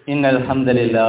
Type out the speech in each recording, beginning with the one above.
إن الحمد لله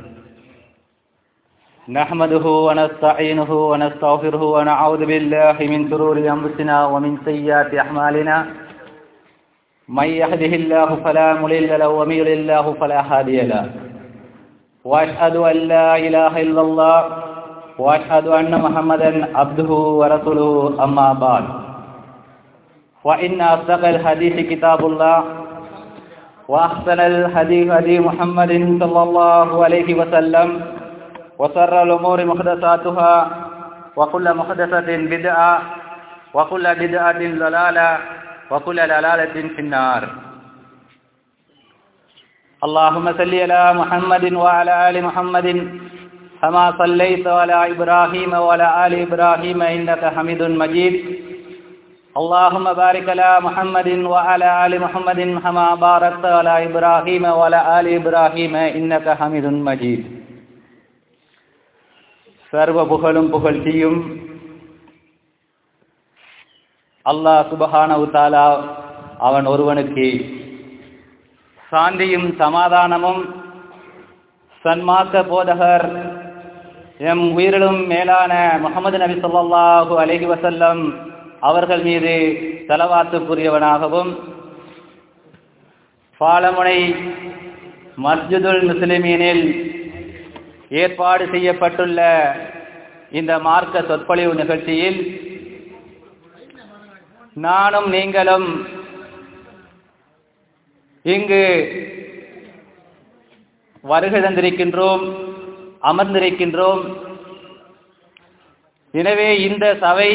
نحمده ونستعينه ونستغفره ونعوذ بالله من شرور أنفسنا ومن سيئات أعمالنا من يهده الله فلا مضل له ومن يضلل الله فلا هادي له وأشهد أن لا إله إلا الله وأشهد أن محمدا عبده ورسوله أما بعد وإن أصدق الحديث كتاب الله وأحسن الحديث هدي محمد صلى الله عليه وسلم وسر الأمور محدثاتها وكل محدثة بدعة وكل بدعة ضلالة وكل ضلالة في النار اللهم صل على محمد وعلى آل محمد كما صليت على إبراهيم وعلى آل إبراهيم إنك حميد مجيد اللهم بارك على محمد وعلى آل محمد كما باركت على إبراهيم وعلى آل إبراهيم إنك حميد مجيد சர்வ புகழும் புகழ்ச்சியும் அல்லாஹ் சுபஹானவு தாலா அவன் ஒருவனுக்கு சாந்தியும் சமாதானமும் சன்மார்க்க போதகர் எம் உயிரிலும் மேலான முகமது நபி சொல்லாஹு அலஹி வசல்லம் அவர்கள் மீது தலவாத்துக்குரியவனாகவும் பாலமுனை மஸ்ஜிதுல் முஸ்லிமீனில் ஏற்பாடு செய்யப்பட்டுள்ள இந்த மார்க்க சொற்பொழிவு நிகழ்ச்சியில் நானும் நீங்களும் இங்கு வருகை தந்திருக்கின்றோம் அமர்ந்திருக்கின்றோம் எனவே இந்த சபை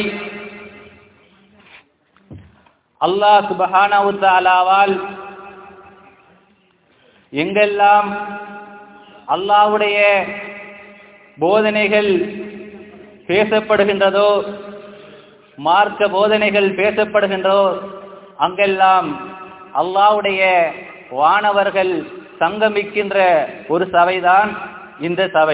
அல்லாஹ் சுபஹானவுத்தாலாவால் எங்கெல்லாம் அல்லாவுடைய போதனைகள் பேசப்படுகின்றதோ மார்க்க போதனைகள் பேசப்படுகின்றோ அங்கெல்லாம் அல்லாவுடைய வானவர்கள் சங்கமிக்கின்ற ஒரு சபைதான் இந்த சபை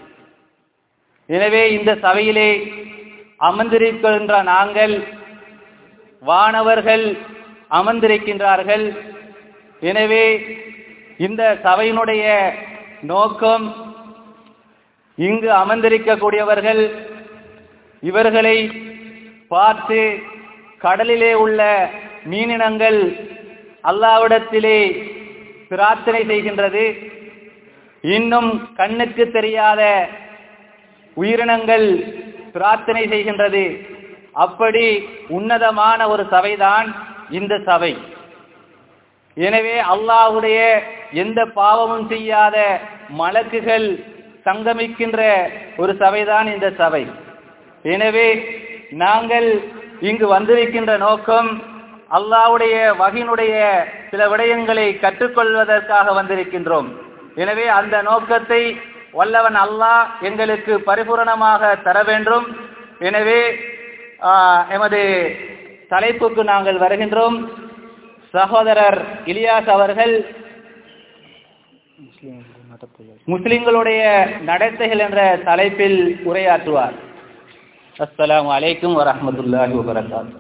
எனவே இந்த சபையிலே அமர்ந்திருக்கின்ற நாங்கள் வானவர்கள் அமர்ந்திருக்கின்றார்கள் எனவே இந்த சபையினுடைய நோக்கம் இங்கு அமர்ந்திருக்கக்கூடியவர்கள் இவர்களை பார்த்து கடலிலே உள்ள மீனினங்கள் அல்லாவிடத்திலே பிரார்த்தனை செய்கின்றது இன்னும் கண்ணுக்கு தெரியாத உயிரினங்கள் பிரார்த்தனை செய்கின்றது அப்படி உன்னதமான ஒரு சபைதான் இந்த சபை எனவே அல்லாஹுடைய எந்த பாவமும் செய்யாத மலக்குகள் சங்கமிக்கின்ற ஒரு சபைதான் இந்த சபை எனவே நாங்கள் இங்கு வந்திருக்கின்ற நோக்கம் அல்லாவுடைய வகையினுடைய சில விடயங்களை கற்றுக்கொள்வதற்காக வந்திருக்கின்றோம் எனவே அந்த நோக்கத்தை வல்லவன் அல்லாஹ் எங்களுக்கு பரிபூரணமாக தர வேண்டும் எனவே எமது தலைப்புக்கு நாங்கள் வருகின்றோம் சகோதரர் இலியாஸ் அவர்கள் முஸ்லிம்களுடைய நடத்தைகள் என்ற தலைப்பில் உரையாற்றுவார் அஸ்லாம் வலைக்கும் வரமத்துல்லாஹி வபரகாத்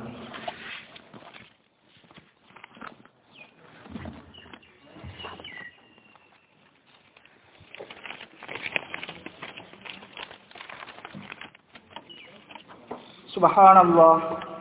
سبحان الله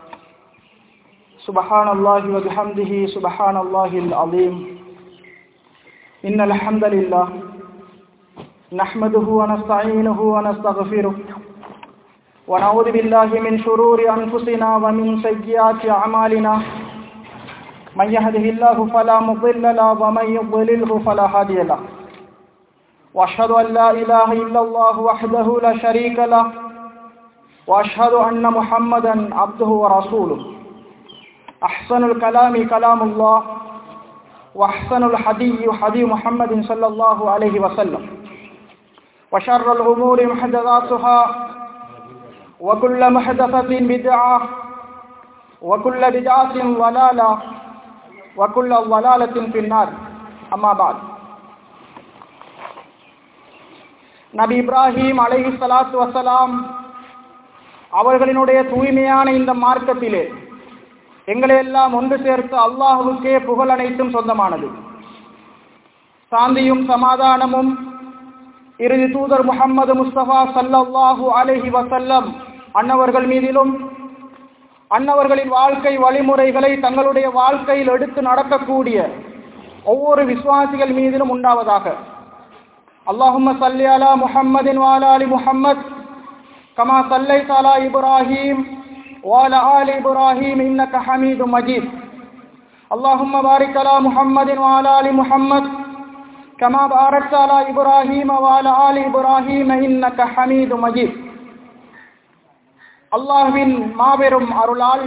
سبحان الله وبحمده سبحان الله العظيم إن الحمد لله نحمده ونستعينه ونستغفره ونعوذ بالله من شرور أنفسنا ومن سيئات أعمالنا من يهده الله فلا مضل له ومن يضلله فلا هادي له وأشهد أن لا إله إلا الله وحده لا شريك له وأشهد أن محمدا عبده ورسوله أحسن الكلام كلام الله وأحسن الحدي حدي محمد صلى الله عليه وسلم وشر الأمور محدثاتها وكل محدثة بدعة وكل بدعة ضلالة وكل ضلالة في النار أما بعد நபி இப்ராஹிம் அலைஹி சலாத்து வசலாம் அவர்களினுடைய தூய்மையான இந்த மார்க்கத்திலே எங்களை எல்லாம் ஒன்று சேர்த்து அல்லாஹுக்கே புகழ் அனைத்தும் சொந்தமானது சாந்தியும் சமாதானமும் இறுதி தூதர் முகமது முஸ்தபா சல்லல்லாஹு அலைஹி வசல்லம் அன்னவர்கள் மீதிலும் அன்னவர்களின் வாழ்க்கை வழிமுறைகளை தங்களுடைய வாழ்க்கையில் எடுத்து நடக்கக்கூடிய ஒவ்வொரு விசுவாசிகள் மீதிலும் உண்டாவதாக அல்லாஹும்ம சல்லி அலா முஹம்மதின் வாலா அலி முஹம்மத் கமா சல்லை தாலா இப்ராஹீம் வாலா ஆலி இப்ராஹீம் இன்னக ஹமீது மஜீத் اللهم بارك على محمد وعلى ال محمد كما باركت على ابراهيم وعلى ال ابراهيم انك حميد مجيد அல்லாஹ்வின் மாபெரும் அருளால்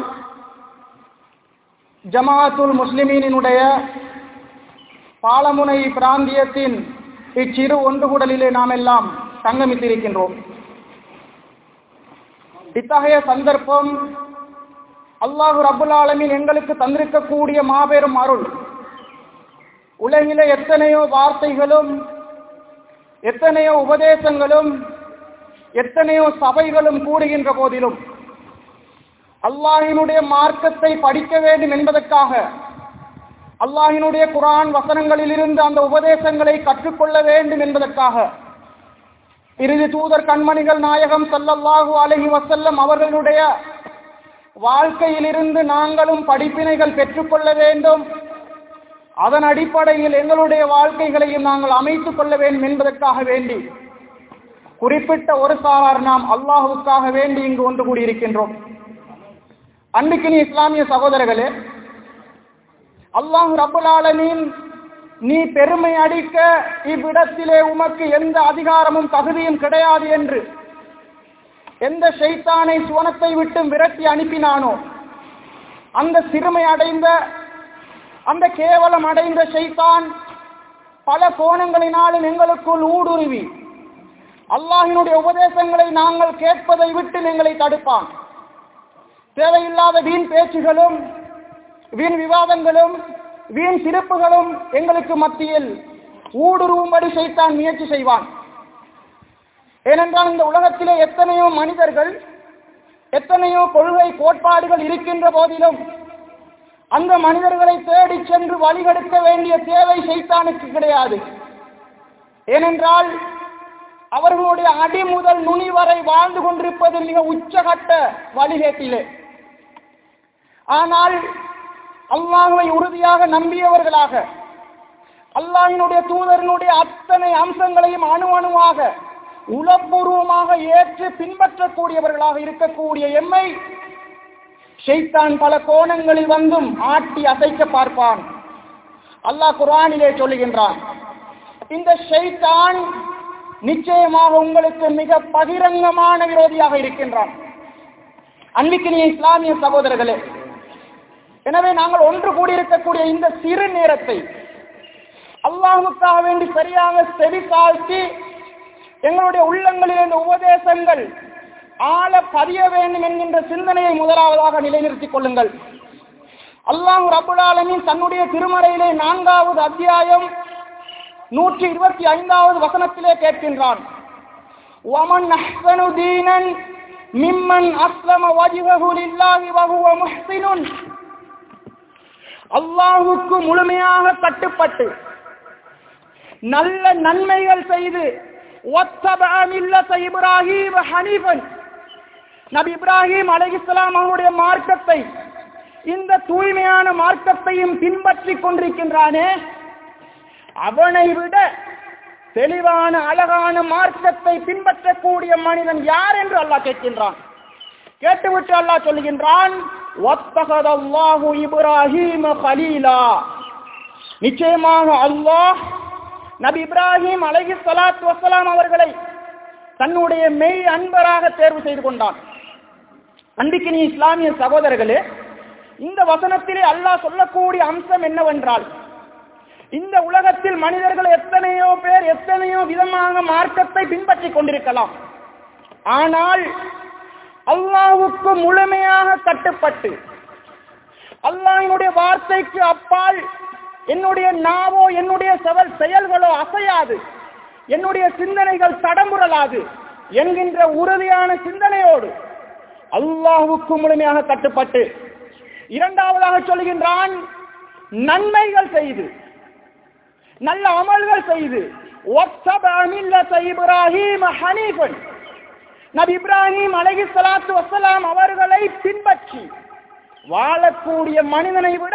ஜமாத்துல் முஸ்லிமீனினுடைய பாலமுனை பிராந்தியத்தின் இச்சிறு ஒன்றுகூடலிலே நாம் எல்லாம் சங்கமித்திருக்கின்றோம் இத்தகைய சந்தர்ப்பம் அல்லாஹு ரபுல் ஆலமின் எங்களுக்கு தந்திருக்கக்கூடிய மாபெரும் அருள் உலகிலே எத்தனையோ வார்த்தைகளும் எத்தனையோ உபதேசங்களும் எத்தனையோ சபைகளும் கூடுகின்ற போதிலும் அல்லாஹினுடைய மார்க்கத்தை படிக்க வேண்டும் என்பதற்காக அல்லாஹினுடைய குரான் வசனங்களிலிருந்து அந்த உபதேசங்களை கற்றுக்கொள்ள வேண்டும் என்பதற்காக இறுதி தூதர் கண்மணிகள் நாயகம் சல்லல்லாஹு அலஹி வசல்லம் அவர்களுடைய வாழ்க்கையிலிருந்து நாங்களும் படிப்பினைகள் பெற்றுக்கொள்ள வேண்டும் அதன் அடிப்படையில் எங்களுடைய வாழ்க்கைகளையும் நாங்கள் அமைத்துக் கொள்ள வேண்டும் என்பதற்காக வேண்டி குறிப்பிட்ட ஒரு சாரார் நாம் அல்லாஹுக்காக வேண்டி இங்கு ஒன்று கூடியிருக்கின்றோம் அன்பிக்கினி இஸ்லாமிய சகோதரர்களே அல்லாஹு ரபுல் ஆலமீன் நீ பெருமை அடிக்க இவ்விடத்திலே உமக்கு எந்த அதிகாரமும் தகுதியும் கிடையாது என்று எந்த ஷைத்தானை சுவனத்தை விட்டு விரட்டி அனுப்பினானோ அந்த சிறுமை அடைந்த அந்த கேவலம் அடைந்த ஷைத்தான் பல கோணங்களினாலும் எங்களுக்குள் ஊடுருவி அல்லாஹினுடைய உபதேசங்களை நாங்கள் கேட்பதை விட்டு எங்களை தடுப்பான் தேவையில்லாத வீண் பேச்சுகளும் வீண் விவாதங்களும் வீண் சிறப்புகளும் எங்களுக்கு மத்தியில் ஊடுருவும்படி செய்தான் முயற்சி செய்வான் ஏனென்றால் இந்த உலகத்திலே எத்தனையோ மனிதர்கள் எத்தனையோ கொள்கை கோட்பாடுகள் இருக்கின்ற போதிலும் அந்த மனிதர்களை தேடி சென்று வழிகெடுக்க வேண்டிய தேவை செய்தானுக்கு கிடையாது ஏனென்றால் அவர்களுடைய அடி முதல் நுனி வரை வாழ்ந்து கொண்டிருப்பது மிக உச்சகட்ட வழிகேட்டிலே ஆனால் அல்லாஹுவை உறுதியாக நம்பியவர்களாக அல்லாஹினுடைய தூதரனுடைய அத்தனை அம்சங்களையும் அணு அணுவாக உளப்பூர்வமாக ஏற்று பின்பற்றக்கூடியவர்களாக இருக்கக்கூடிய எம்மை ஷெய்தான் பல கோணங்களில் வந்தும் ஆட்டி அசைக்க பார்ப்பான் அல்லாஹ் குரானிலே சொல்லுகின்றான் இந்த ஷெய்தான் நிச்சயமாக உங்களுக்கு மிக பகிரங்கமான விரோதியாக இருக்கின்றான் அன்பிக்கினிய இஸ்லாமிய சகோதரர்களே எனவே நாங்கள் ஒன்று கூடியிருக்கக்கூடிய இந்த சிறு நேரத்தை அல்லாஹுக்காக வேண்டி சரியாக செவி தாழ்த்தி எங்களுடைய உள்ளங்களில் இந்த உபதேசங்கள் ஆழ பதிய வேண்டும் என்கின்ற சிந்தனையை முதலாவதாக நிலைநிறுத்திக் கொள்ளுங்கள் அல்லாஹு ரபுல்லாலமின் தன்னுடைய திருமறையிலே நான்காவது அத்தியாயம் நூற்றி இருபத்தி ஐந்தாவது வசனத்திலே கேட்கின்றான் ومن أحسن دينا ممن أسلم وجهه لله وهو محسن அல்லாஹுக்கு முழுமையாக கட்டுப்பட்டு நல்ல நன்மைகள் செய்து இப்ராஹிம் ஹனீஃபன் நபி இப்ராஹிம் அலைஹிஸ்லாம் அவருடைய மார்க்கத்தை இந்த தூய்மையான மார்க்கத்தையும் பின்பற்றி கொண்டிருக்கின்றானே அவனை விட தெளிவான அழகான மார்க்கத்தை பின்பற்றக்கூடிய மனிதன் யார் என்று அல்லாஹ் கேட்கின்றான் கேட்டுவிட்டு அல்லாஹ் சொல்லுகின்றான் இப்ராஹிம் கலீலா நிச்சயமாக அல்லாஹ் நபி இப்ராஹிம் அலஹி சலாத் வசலாம் அவர்களை தன்னுடைய மெய் அன்பராக தேர்வு செய்து கொண்டான் அன்பிக்கு நீ இஸ்லாமிய சகோதரர்களே இந்த வசனத்திலே அல்லாஹ் சொல்லக்கூடிய அம்சம் என்னவென்றால் இந்த உலகத்தில் மனிதர்கள் எத்தனையோ பேர் எத்தனையோ விதமாக மார்க்கத்தை பின்பற்றி கொண்டிருக்கலாம் ஆனால் அல்லாஹுக்கு முழுமையாக கட்டுப்பட்டு அல்லாஹினுடைய வார்த்தைக்கு அப்பால் என்னுடைய நாவோ என்னுடைய செவல் செயல்களோ அசையாது என்னுடைய சிந்தனைகள் தடமுறலாது என்கின்ற உறுதியான சிந்தனையோடு அல்லாஹுக்கு முழுமையாக கட்டுப்பட்டு இரண்டாவதாக சொல்கின்றான் நன்மைகள் செய்து நல்ல அமல்கள் செய்து وَاتَّبَعَ مِلَّةَ إِبْرَاهِيمَ حَنِيفًا நபி இப்ராஹிம் அலைஹி ஸலாத்து வஸலாம் அவர்களை பின்பற்றி வாழக்கூடிய மனிதனை விட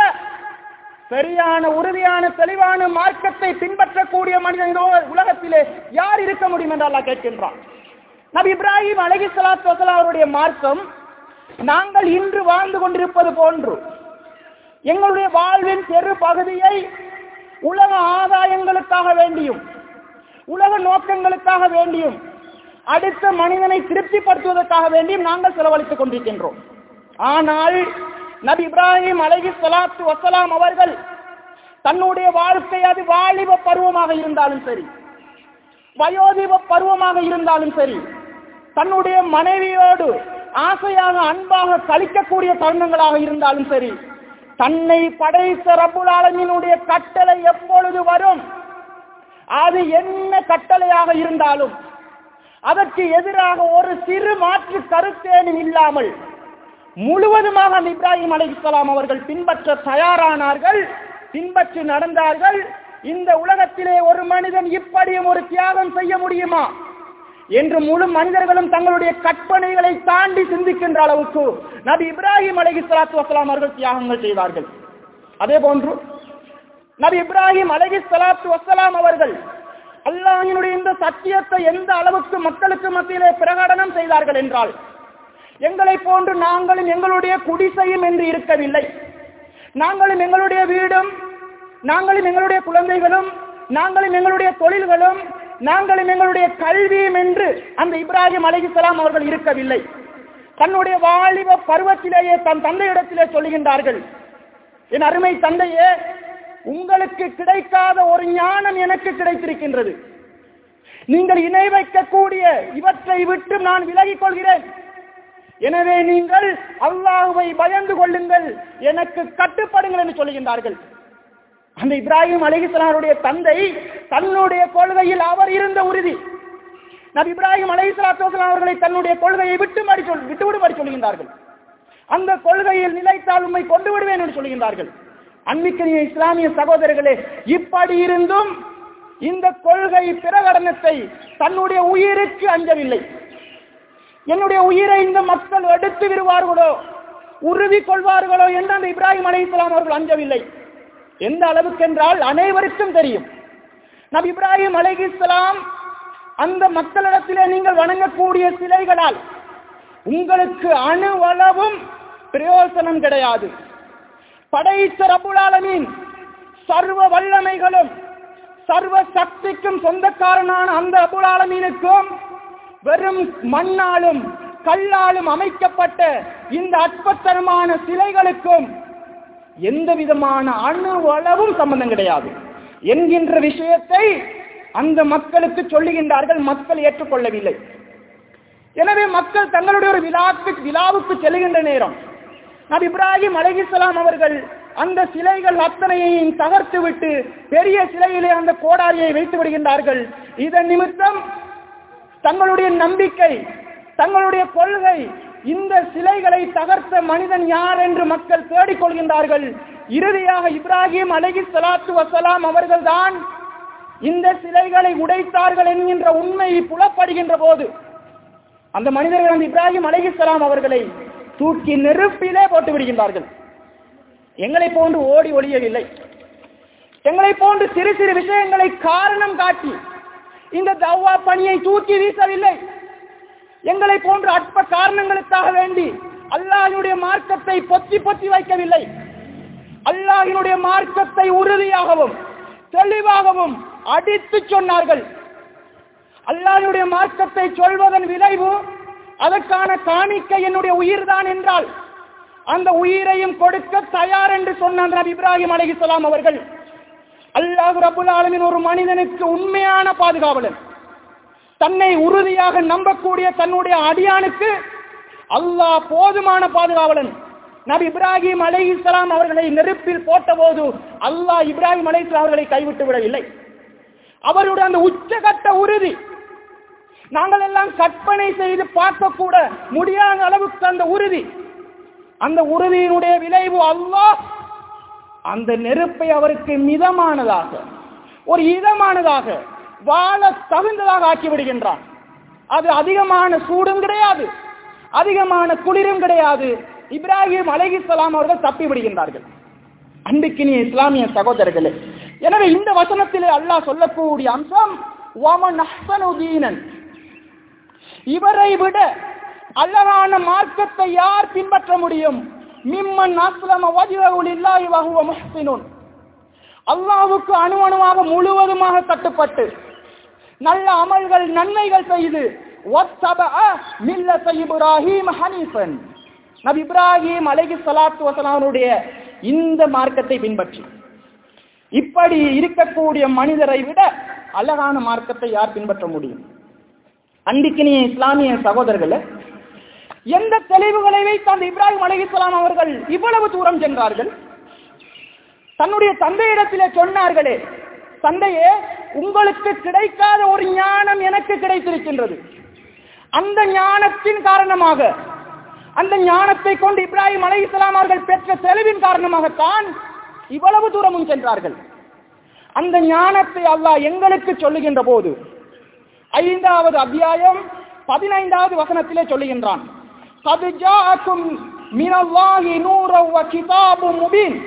சரியான உறுதியான தெளிவான மார்க்கத்தை பின்பற்றக்கூடிய மனிதன் இந்த உல- உலகத்திலே யார் இருக்க முடியும் என்று அல்லாஹ் கேட்கின்றான் நபி இப்ராஹிம் அலைஹி ஸலாத்து வஸலாம் அவருடைய மார்க்கம் நாங்கள் இன்று வாழ்ந்து கொண்டிருப்பது போன்று எங்களுடைய வாழ்வின் பெரு பகுதியை உலக ஆதாயங்களுக்காக வேண்டியும் உலக நோக்கங்களுக்காக வேண்டியும் அடுத்த மனிதனை திருப்திப்படுத்துவதற்காக வேண்டியும் நாங்கள் செலவழித்துக் கொண்டிருக்கின்றோம் ஆனால் நபி இப்ராஹிம் அலைஹி ஸலாத்து வஸலாம் அவர்கள் தன்னுடைய வாழ்க்கை அது வாலிப பருவமாக இருந்தாலும் சரி வயோதிப பருவமாக இருந்தாலும் சரி தன்னுடைய மனைவியோடு ஆசையாக அன்பாக கழிக்கக்கூடிய தருணங்களாக இருந்தாலும் சரி தன்னை படைத்த ரப்புல் ஆலமீனுடைய கட்டளை எப்பொழுது வரும் அது என்ன கட்டளையாக இருந்தாலும் அதற்கு எதிராக ஒரு சிறு மாற்று கருத்தேனும் இல்லாமல் முழுவதுமாக அந்த இப்ராஹிம் அலைஹிஸ்ஸலாம் அவர்கள் பின்பற்ற தயாரானார்கள் பின்பற்றி நடந்தார்கள் இந்த உலகத்திலே ஒரு மனிதன் இப்படியும் ஒரு தியாகம் செய்ய முடியுமா என்று முழு மனிதர்களும் தங்களுடைய கற்பனைகளை தாண்டி சிந்திக்கின்ற அளவுக்கு நபி இப்ராஹிம் அலைஹிஸ்ஸலாத்து வஸலாம் அவர்கள் தியாகங்கள் செய்தார்கள் அதே போன்று நபி இப்ராஹிம் அலைஹிஸ்ஸலாத்து வஸலாம் அவர்கள் அல்லாஹ்வினுடைய இந்த சத்தியத்தை எந்த அளவுக்கு மக்களுக்கு மத்தியிலே பிரகடனம் செய்தார்கள் என்றால் எங்களை போன்று நாங்களும் எங்களுடைய குடிசையும் என்று இருக்கவில்லை நாங்களும் எங்களுடைய வீடும் நாங்களும் எங்களுடைய குழந்தைகளும் நாங்களும் எங்களுடைய தொழில்களும் நாங்களும் எங்களுடைய கல்வியும் என்று அந்த இப்ராஹிம் அலைஹிஸ்ஸலாம் அவர்கள் இருக்கவில்லை தன்னுடைய வாலிப பருவத்திலேயே தன் தந்தையிடத்திலே சொல்லுகின்றார்கள் என் அருமை தந்தையே உங்களுக்கு கிடைக்காத ஒரு ஞானம் எனக்கு கிடைத்திருக்கின்றது நீங்கள் இணை வைக்கக்கூடிய இவற்றை விட்டு நான் விலகிக் கொள்கிறேன் எனவே நீங்கள் அல்லாஹுவை பயந்து கொள்ளுங்கள் எனக்கு கட்டுப்படுங்கள் என்று சொல்லுகின்றார்கள் அந்த இப்ராஹிம் அலைஹிஸ்ஸலாமுடைய தந்தை தன்னுடைய கொள்கையில் அவர் இருந்த உறுதி நபி இப்ராஹிம் அலைஹிஸ்ஸலாத்து வஸலாம் அவர்களை தன்னுடைய கொள்கையை விட்டு மாறி சொல் விட்டு விடுமாறி சொல்லுகின்றார்கள் அந்த கொள்கையில் நிலைத்தால் உண்மை கொண்டு விடுவேன் என்று சொல்லுகின்றார்கள் அன்பிக்கனிய இஸ்லாமிய சகோதரர்களே இப்படி இருந்தும் இந்த கொள்கை பிரகடனத்தை தன்னுடைய உயிருக்கு அஞ்சவில்லை என்னுடைய உயிரை இந்த மக்கள் எடுத்து விடுவார்களோ உறுதி கொள்வார்களோ என்று அந்த இப்ராஹிம் அலைஹிஸ்ஸலாம் அவர்கள் அஞ்சவில்லை எந்த அளவுக்கு என்றால் அனைவருக்கும் தெரியும் நபி இப்ராஹிம் அலைஹிஸ்ஸலாம் அந்த மக்களிடத்திலே நீங்கள் வணங்கக்கூடிய சிலைகளால் உங்களுக்கு அணுவளவும் பிரயோசனம் கிடையாது படைத்த ரப்புல் ஆலமீன் சர்வ வல்லமைகளும் சர்வ சக்திக்கும் சொந்தக்காரனான அந்த ரப்புல் ஆலமீனுக்கும் வெறும் மண்ணாலும் கல்லாலும் அமைக்கப்பட்ட இந்த அற்பத்தனமான சிலைகளுக்கும் எந்த விதமான அணு அளவும் சம்பந்தம் கிடையாது என்கின்ற விஷயத்தை அந்த மக்களுக்கு சொல்லுகின்றார்கள் மக்கள் ஏற்றுக்கொள்ளவில்லை எனவே மக்கள் தங்களுடைய ஒரு விழாக்கு விழாவுக்கு செல்லுகின்ற நேரம் நபி இப்ராஹிம் அலைஹிஸ்ஸலாம் அவர்கள் அந்த சிலைகள் அத்தனையையும் தகர்த்து விட்டு பெரிய சிலையிலே அந்த கோடாரியை வைத்து விடுகின்றார்கள் இதன் நிமித்தம் தங்களுடைய நம்பிக்கை தங்களுடைய கொள்கை இந்த சிலைகளை தகர்த்த மனிதன் யார் என்று மக்கள் தேடிக்கொள்கின்றார்கள் இறுதியாக இப்ராஹிம் அலகி சலாத்து வசலாம் அவர்கள்தான் இந்த சிலைகளை உடைத்தார்கள் என்கின்ற உண்மை புலப்படுகின்ற போது அந்த மனிதர்கள் அந்த இப்ராஹிம் அலைஹிஸ்ஸலாம் அவர்களை தூக்கி நெருப்பிலே போட்டு விடுகின்றார்கள் எங்களை போன்று ஓடி ஒளியவில்லை எங்களை போன்று சிறு சிறு விஷயங்களை காரணம் காட்டி இந்த தவ்வா பணியை தூக்கி வீசவில்லை எங்களை போன்ற அற்ப காரணங்களுக்காக வேண்டி அல்லாஹினுடைய மார்க்கத்தை பொத்தி பொத்தி வைக்கவில்லை அல்லாஹினுடைய மார்க்கத்தை உறுதியாகவும் தெளிவாகவும் அடித்து சொன்னார்கள் அல்லாஹ்வுடைய மார்க்கத்தை சொல்வதன் விளைவு அதற்கான காணிக்கை என்னுடைய உயிர்தான் என்றால் அந்த உயிரையும் கொடுக்க தயார் என்று சொன்ன அந்த நபி இப்ராஹிம் அலைஹிஸ்ஸலாம் அவர்கள் அல்லாஹ் ரபுல் ஆலமீன் ஒரு மனிதனுக்கு உண்மையான பாதுகாவலன் தன்னை உறுதியாக நம்பக்கூடிய தன்னுடைய அடியானுக்கு அல்லாஹ் போதுமான பாதுகாவலன் நபி இப்ராஹிம் அலைஹிஸ்ஸலாம் அவர்களை நெருப்பில் போட்டபோது அல்லாஹ் இப்ராஹிம் அலைஹிஸ்ஸலாம் அவர்களை கைவிட்டு விடவில்லை அவருடைய அந்த உச்சகட்ட உறுதி நாங்கள் எல்லாம் கற்பனை செய்து பார்க்க கூட முடியாத அளவுக்கு அந்த உறுதி அந்த உறுதியினுடைய விளைவு அல்லாஹ் அந்த நெருப்பை அவருக்கு மிதமானதாக ஒரு இதமானதாக வாழ தகுந்ததாக ஆக்கி விடுகின்றான் அது அதிகமான சூடும் கிடையாது அதிகமான குளிரும் கிடையாது இப்ராஹிம் அலைஹிஸ்ஸலாம் அவர்கள் தப்பி விடுகின்றார்கள் அன்பிக்கினிய இஸ்லாமிய சகோதரர்களே எனவே இந்த வசனத்திலே அல்லாஹ் சொல்லக்கூடிய அம்சம் வமன் அஹ்சனு தீனன் இவரை விட அழகான மார்க்கத்தை யார் பின்பற்ற முடியும் மிம்மன் அஸ்லம வஜ்ஹுல் இல்லாஹி வஹுவ முஹ்சினுன் அல்லாஹ்வுக்கு அணு அணுவாக முழுவதுமாக கட்டுப்பட்டு நல்ல அமல்கள் நன்மைகள் செய்து வத்தபஅ மில்லத இப்ராஹீம் ஹனீஃபன் நபி இப்ராஹிம் அலைஹி ஸலாத்து வஸலாமுடைய இந்த மார்க்கத்தை பின்பற்றி இப்படி இருக்கக்கூடிய மனிதரை விட அழகான மார்க்கத்தை யார் பின்பற்ற முடியும் அன்பிக்கினிய இஸ்லாமிய சகோதரர்களே எந்த தெளிவுகளை வைத்து அந்த இப்ராஹிம் அலைஹிஸ்ஸலாம் அவர்கள் இவ்வளவு தூரம் சென்றார்கள் தன்னுடைய தந்தையிடத்திலே சொன்னார்களே தந்தையே உங்களுக்கு கிடைக்காத ஒரு ஞானம் எனக்கு கிடைத்திருக்கின்றது அந்த ஞானத்தின் காரணமாக அந்த ஞானத்தை கொண்டு இப்ராஹிம் அலைஹிஸ்ஸலாம் அவர்கள் பெற்ற தெளிவின் காரணமாகத்தான் இவ்வளவு தூரமும் சென்றார்கள் அந்த ஞானத்தை அல்லாஹ் எங்களுக்கு சொல்லுகின்ற போது ஐந்தாவது அத்தியாயம் பதினைந்தாவது வசனத்திலே சொல்லுகின்றான் "கத் ஜாஅக்கும் மினல்லாஹி நூரன் வ கிதாபும் முபீன்."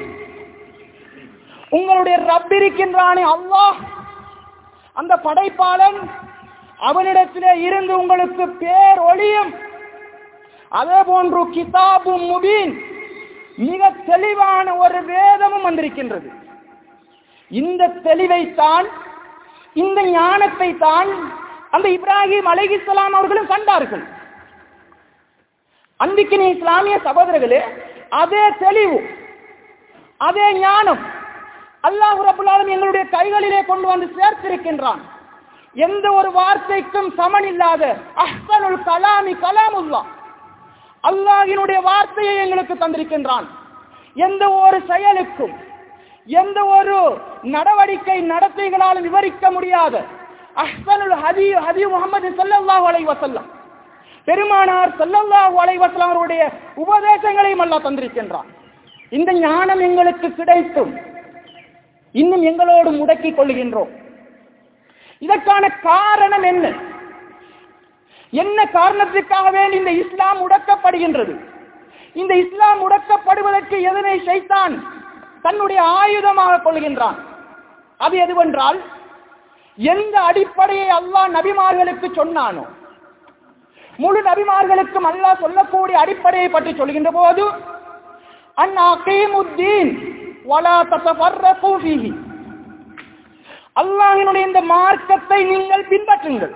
உங்களுடைய ரப் இருக்கின்றானே அல்லாஹ் அந்த படைப்பாளன் அவனிடத்திலே இருந்து உங்களுக்கு பேர் ஒளியும் அதே போன்று கிதாபும் முபீன் மிக தெளிவான ஒரு வேதமும் வந்திருக்கின்றது இந்த தெளிவைத்தான் இந்த ஞானத்தை தான் அந்த இப்ராஹிம் அலைஹிஸ்ஸலாம் அவர்களும் கண்டார்கள் அன்பிக்கினி இஸ்லாமிய சகோதரர்களே அதே தெளிவு அதே ஞானம் அல்லாஹ் ரபுல் ஆலமீன் எங்களுடைய கைகளிலே கொண்டு வந்து சேர்த்திருக்கின்றான் எந்த ஒரு வார்த்தைக்கும் சமன் இல்லாத அஹ்சனுல் கலாமி கலாமுல்லா அல்லாஹினுடைய வார்த்தையை எங்களுக்கு தந்திருக்கின்றான் எந்த ஒரு செயலுக்கும் எந்த ஒரு நடவடிக்கை நடத்தைகளாலும் விவரிக்க முடியாத அஹ்சனுல் ஹதி ஹதி முகமது ஸல்லல்லாஹு அலைஹி வஸல்லம் பெருமானார் ஸல்லல்லாஹு அலைஹி வஸல்லம் அவருடைய உபதேசங்களையும் அல்லாஹ் தந்திருக்கின்றான் இந்த ஞானம் எங்களுக்கு கிடைத்தும் இன்னும் எங்களோடு முடக்கிக் கொள்கின்றோம் இதற்கான காரணம் என்ன என்ன காரணத்திற்காக வேண்டி இந்த இஸ்லாம் முடக்கப்படுகின்றது இந்த இஸ்லாம் முடக்கப்படுவதற்கு எதனை செய்தான் தன்னுடைய ஆயுதமாக கொள்கின்றான் அது எதுவென்றால் எந்த அடிப்படையை அல்லாஹ் நபிமார்களுக்கு சொன்னானோ முழு நபிமார்களுக்கும் அல்லாஹ் சொல்லக்கூடிய அடிப்படையை பற்றி சொல்கின்ற போது அந்நீமுத்தீன் வலா தத்தஃபர்ரகு ஃபீஹி அல்லாஹ்வினுடைய இந்த மார்க்கத்தை நீங்கள் பின்பற்றுங்கள்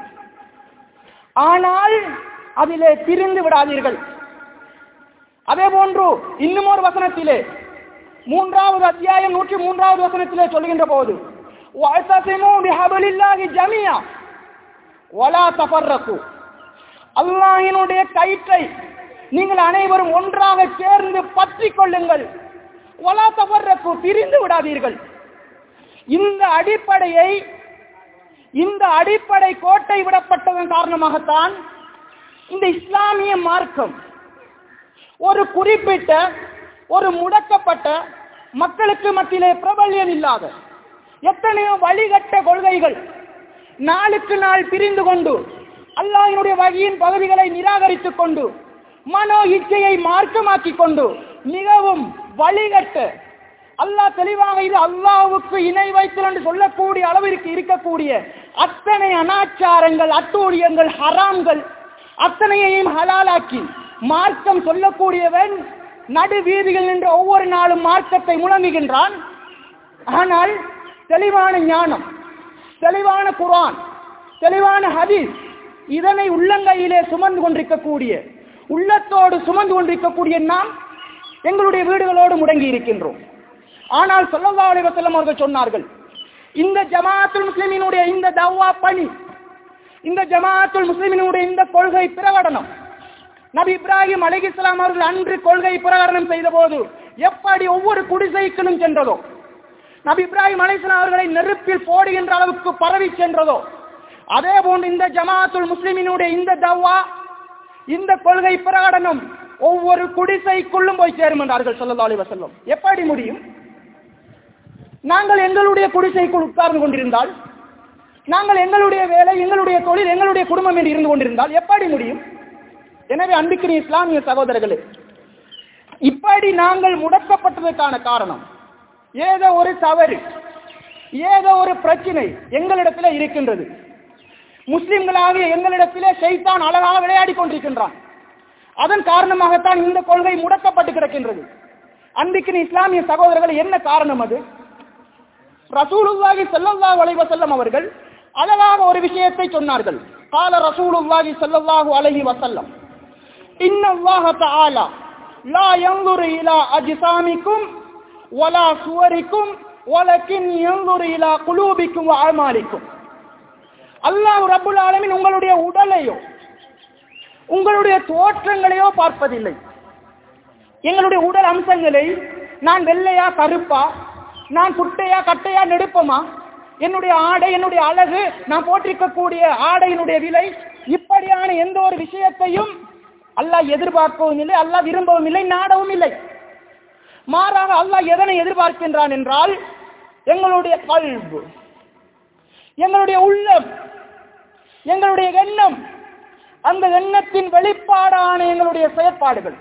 ஆனால் அதிலே பிரிந்து விடாதீர்கள் அதே போன்று இன்னும் ஒரு வசனத்திலே மூன்றாவது அத்தியாயம் நூற்றி மூன்றாவது வசனத்திலே சொல்கின்ற போது وَاعْتَصِمُوا بِحَبْلِ اللَّهِ جَمِيعًا وَلَا تَفَرَّقُوا அல்லாஹ்வினுடைய கயிற்றை நீங்கள் அனைவரும் ஒன்றாக சேர்ந்து பற்றி கொள்ளுங்கள் ஒலா தவறக்கு பிரிந்து விடாதீர்கள் இந்த அடிப்படையை இந்த அடிப்படை கோட்டை விடப்பட்டதன் காரணமாகத்தான் இந்த இஸ்லாமிய மார்க்கம் ஒரு குறிப்பிட்ட ஒரு முடக்கப்பட்ட மக்களுக்கு மத்தியிலே பிரபல்யம் இல்லாத எத்தனையோ வழிகட்ட கொள்கைகள் நாளுக்கு நாள் பிரிந்து கொண்டு அல்லாஹினுடைய வகையின் பகுதிகளை நிராகரித்துக் கொண்டு மனோ இச்சையை மார்க்கமாக்கிக் கொண்டு மிகவும் வழிகட்ட அல்லாஹ் தெளிவாக இது அல்லாஹ்வுக்கு இணை வைத்தல் என்று சொல்லக்கூடிய அளவிற்கு இருக்கக்கூடிய அத்தனை அனாச்சாரங்கள் அட்டூழியங்கள் ஹராம்கள் அத்தனையையும் ஹலாலாக்கி மார்க்கம் சொல்லக்கூடியவன் நடு வீதிகள் நின்று ஒவ்வொரு நாளும் மார்க்கத்தை முழங்குகின்றான் ஆனால் தெளிவான ஞானம் தெளிவான குர்ஆன் தெளிவான ஹதீஸ் இதனை உள்ளங்கையிலே சுமந்து கொண்டிருக்கக்கூடிய உள்ளத்தோடு சுமந்து கொண்டிருக்கக்கூடிய நாம் எங்களுடைய வீடுகளோடு முடங்கி இருக்கின்றோம் ஆனால் ஸல்லல்லாஹு அலைஹி வஸல்லம் அவர்கள் சொன்னார்கள் இந்த ஜமாஅத்துல் முஸ்லிமினுடைய இந்த தவ்வா பணி இந்த ஜமாஅத்துல் முஸ்லிமினுடைய இந்த கொள்கை பிரகடனம் நபி இப்ராஹிம் அலைஹிஸ்ஸலாம் அவர்கள் அன்று கொள்கை பிரகடனம் செய்த போது எப்படி ஒவ்வொரு குடிசைக்குள்ளும் சென்றதோ நபி இப்ராஹிம் அலைஹிஸ்ஸலாம் அவர்களை நெருப்பில் போடுகின்ற அளவுக்கு பரவி சென்றதோ அதே போன்று இந்த ஜமாஅத்துல் முஸ்லிமினுடைய இந்த தவ்வா இந்த கொள்கை பிரகடனம் ஒவ்வொரு குடிசைக்குள்ளும் போய் சேரும் என்றார்கள் ஸல்லல்லாஹு அலைஹி வஸல்லம் எப்படி முடியும் நாங்கள் எங்களுடைய குடிசைக்குள் உட்கார்ந்து கொண்டிருந்தால் நாங்கள் எங்களுடைய வேலை எங்களுடைய தொழில் எங்களுடைய குடும்பம் என்று இருந்து கொண்டிருந்தால் எப்படி முடியும் எனவே அன்பிக்கிற இஸ்லாமிய சகோதரர்களே இப்படி நாங்கள் முடக்கப்பட்டதற்கான காரணம் ஏதோ ஒரு தவறு ஏதோ ஒரு பிரச்சனை எங்களிடத்தில் இருக்கின்றது முஸ்லிம்களாகிய எங்களிடத்திலே ஷைத்தான் அழகாக விளையாடி கொண்டிருக்கின்றான் அதன் காரணமாகத்தான் இந்த கொள்கை முடக்கப்பட்டு கிடக்கின்றது அன்பிக்கிற இஸ்லாமிய சகோதரர்கள் என்ன காரணம் அது ரசூலுல்லாஹி ஸல்லல்லாஹு அலைஹி வஸல்லம் அவர்கள் அழகாக ஒரு விஷயத்தை சொன்னார்கள் قال رسول الله صلى الله عليه وسلم ان الله تعالى لا ينظر الى اجسامكم ولا صوركم ولكن ينظر الى قلوبكم واعمالكم அல்லாஹ் ரப்புல் ஆலமீன் உங்களுடைய உடலையோ உங்களுடைய தோற்றங்களையோ பார்ப்பதில்லை எங்களுடைய உடல் அம்சங்களை நான் வெள்ளையா கருப்பா நான் குட்டையா கட்டையா நெடுப்பமா என்னுடைய ஆடை என்னுடைய அழகு நான் போட்டிருக்கக்கூடிய ஆடையினுடைய விலை இப்படியான எந்த ஒரு விஷயத்தையும் அல்லாஹ் எதிர்பார்க்கவும் இல்லை அல்லாஹ் விரும்பவும் இல்லை நாடவும் இல்லை மாறாக அல்லாஹ் எதனை எதிர்பார்க்கின்றான் என்றால் எங்களுடைய கல்வு எங்களுடைய உள்ளம் எங்களுடைய எண்ணம் அந்த எண்ணத்தின் வெளிப்பாடான எங்களுடைய செயற்பாடுகள்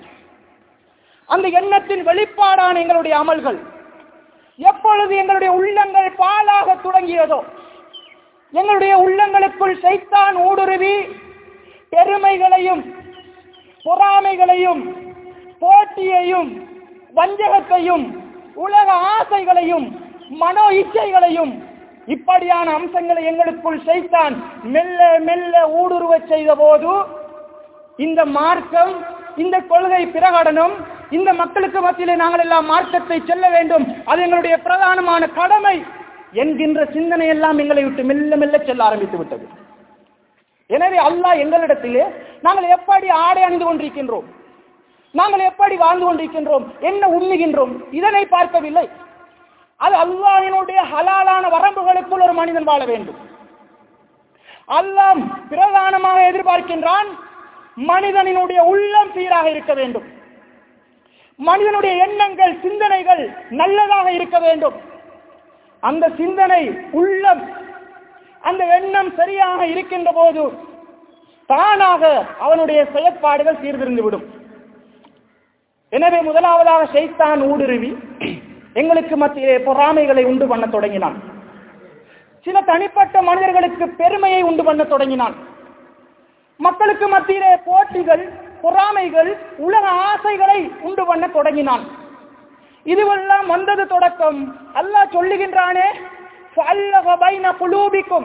அந்த எண்ணத்தின் வெளிப்பாடான எங்களுடைய அமல்கள் எப்பொழுது எங்களுடைய உள்ளங்கள் பாலாக தொடங்கியதோ எங்களுடைய உள்ளங்களுக்குள் சைத்தான் ஊடுருவி பெருமைகளையும் பொறாமைகளையும் போட்டியையும் வஞ்சகத்தையும் உலக ஆசைகளையும் மனோ இச்சைகளையும் இப்படியான அம்சங்களை எங்களுக்குள் சைத்தான் மெல்ல மெல்ல ஊடுருவ செய்த போது இந்த மார்க்கம் இந்த கொள்கை பிரகடனம் இந்த மக்களுக்கு மத்தியிலே நாங்கள் எல்லாம் மார்க்கத்தை செல்ல வேண்டும் அது எங்களுடைய பிரதானமான கடமை என்கின்ற சிந்தனை எல்லாம் எங்களை விட்டு மெல்ல மெல்ல செல்ல ஆரம்பித்து விட்டது எனவே அல்லாஹ் எங்களிடத்திலே நாங்கள் எப்படி ஆடை அணிந்து கொண்டிருக்கின்றோம் நாங்கள் எப்படி வாழ்ந்து கொண்டிருக்கின்றோம் என்ன உண்ணுகின்றோம் இதனை பார்க்கவில்லை அது அல்லாஹினுடைய ஹலாலான வரம்புகளுக்குள் ஒரு மனிதன் வாழ வேண்டும் அல்லாம் பிரதானமாக எதிர்பார்க்கின்றான் மனிதனினுடைய உள்ளம் சீராக இருக்க வேண்டும் மனிதனுடைய எண்ணங்கள் சிந்தனைகள் நல்லதாக இருக்க வேண்டும் அந்த சிந்தனை உள்ளம் அந்த எண்ணம் சரியாக இருக்கின்ற போது தானாக அவனுடைய செயற்பாடுகள் சீர்திருந்து விடும் எனவே முதலாவதாக ஷைத்தான் ஊடுருவி எங்களுக்கு மத்தியிலே பொறாமைகளை உண்டு பண்ண தொடங்கினான் சில தனிப்பட்ட மனிதர்களுக்கு பெருமையை உண்டு பண்ண தொடங்கினான் மக்களுக்கு மத்தியிலே போட்டிகள் பொறாமைகள் உலக ஆசைகளை உண்டு பண்ண தொடங்கினான் இதுவெல்லாம் வந்தது தொடக்கம் அல்லாஹ் சொல்லுகின்றானே ஃபஅல்லஃப பைன குலூபிக்கும்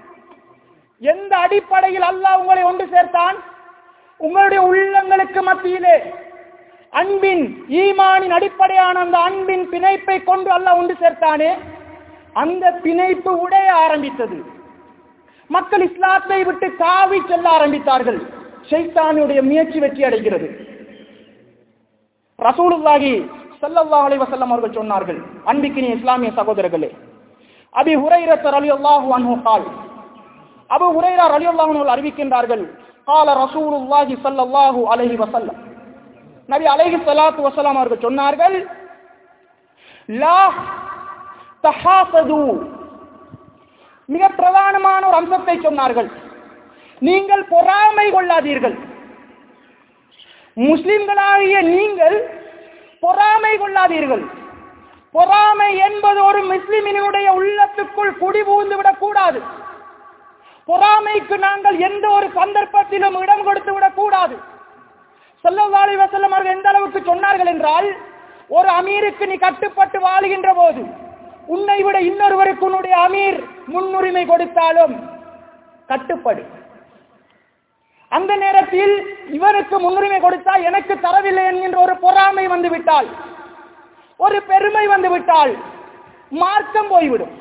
எந்த அடிப்படையில் அல்லாஹ் உங்களை ஒன்று சேர்த்தான் உங்களுடைய உள்ளங்களுக்கு மத்தியிலே அன்பின் ஈமானின் அடிப்படையான அந்த அன்பின் பிணைப்பை கொண்டு அல்லாஹ் ஒன்று சேர்த்தானே அந்த பிணைப்பு உடைய ஆரம்பித்தது மக்கள் இஸ்லாத்தை விட்டு காவி செல்ல ஆரம்பித்தார்கள் ஷைத்தானுடைய முயற்சி வெற்றி அடைகிறது ரசூலுல்லாஹி ஸல்லல்லாஹு அலைஹி வஸல்லம் அவர்கள் சொன்னார்கள் அன்பிக்கினிய இஸ்லாமிய சகோதரர்களே அபி ஹுரைரத் ரலியல்லாஹு அன்ஹு قال அபு ஹுரைரா ரலியல்லாஹு அன்ஹு அறிவிக்கின்றார்கள் قال رسول الله صلى الله عليه وسلم நபி அலைஹி ஸலாத்து வஸலாம் அவர்கள் சொன்னார்கள் லா தஹாசது மிக பிரதானமான ஒரு அம்சத்தை சொன்னார்கள் நீங்கள் பொறாமை கொள்ளாதீர்கள் முஸ்லிம்களாகிய நீங்கள் பொறாமை கொள்ளாதீர்கள் பொறாமை என்பது ஒரு முஸ்லிமினுடைய உள்ளத்துக்குள் குடிபூந்து விடக் கூடாது பொறாமைக்கு நாங்கள் எந்த ஒரு சந்தர்ப்பத்திலும் இடம் கொடுத்து விடக் கூடாது செல்லவாளி வசல்லம் அவர்கள் எந்த அளவுக்கு சொன்னார்கள் என்றால் ஒரு அமீருக்கு நீ கட்டுப்பட்டு வாழுகின்ற போது உன்னை விட இன்னொருவருக்கு உன்னுடைய அமீர் முன்னுரிமை கொடுத்தாலும் கட்டுப்படு அந்த நேரத்தில் இவருக்கு முன்னுரிமை கொடுத்தால் எனக்கு தரவில்லை என்கின்ற ஒரு பொறாமை வந்து விட்டால் ஒரு பெருமை வந்து விட்டால் மார்க்கம் போய்விடும்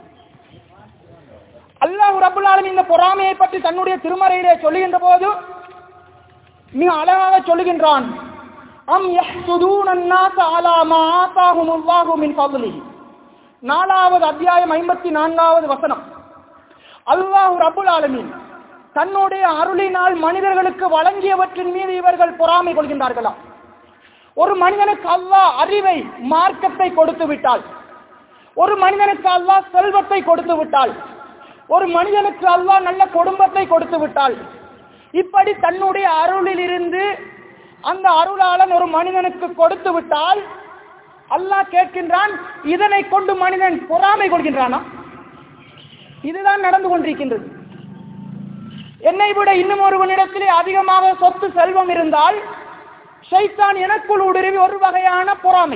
அல்லாஹ் ரபுல் ஆலமீன் இந்த பொறாமையை பற்றி தன்னுடைய திருமறையிலே சொல்லுகின்ற போது மிக அழகாக சொல்லுகின்றான் அம் யஹ்சுதூன அன்னாஸ அலா மா ஆதாஹுமுல்லாஹு மின் ஃபضலிஹி நாலாவது அத்தியாயம் ஐம்பத்தி நான்காவது வசனம் அல்லாஹ் ரபுல் ஆலமீன் தன்னுடைய அருளினால் மனிதர்களுக்கு வழங்கியவற்றின் மீது இவர்கள் பொறாமை கொள்கின்றார்களா ஒரு மனிதனுக்கு அல்லாஹ் அறிவை மார்க்கத்தை கொடுத்து விட்டால் ஒரு மனிதனுக்கு அல்லாஹ் செல்வத்தை கொடுத்து விட்டால் ஒரு மனிதனுக்கு அல்லாஹ் நல்ல குடும்பத்தை கொடுத்து விட்டால் இப்படி தன்னுடைய அருளில் இருந்து அந்த அருளாளன் ஒரு மனிதனுக்கு கொடுத்து விட்டால் அல்லாஹ் கேட்கின்றான் இதனை கொண்டு மனிதன் பொறாமை கொள்கின்றானா இதுதான் நடந்து கொண்டிருக்கின்றது என்னை விட இன்னும் ஒருவனிடத்திலே அதிகமாக சொத்து செல்வம் இருந்தால் ஷைத்தான் எனக்குள் ஊடுருவி ஒரு வகையான பொறாமை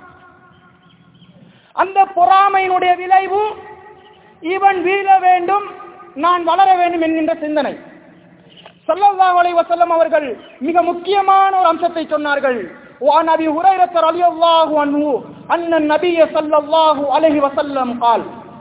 அந்த பொறாமையினுடைய விளைவு இவன் வீழ வேண்டும் நான் வளர வேண்டும் என்கின்ற சிந்தனை ஸல்லல்லாஹு அலைஹி வஸல்லம் அவர்கள் மிக முக்கியமான ஒரு அம்சத்தை சொன்னார்கள் وعن ابي هريره رضي الله عنه ان النبي صلى الله عليه وسلم قال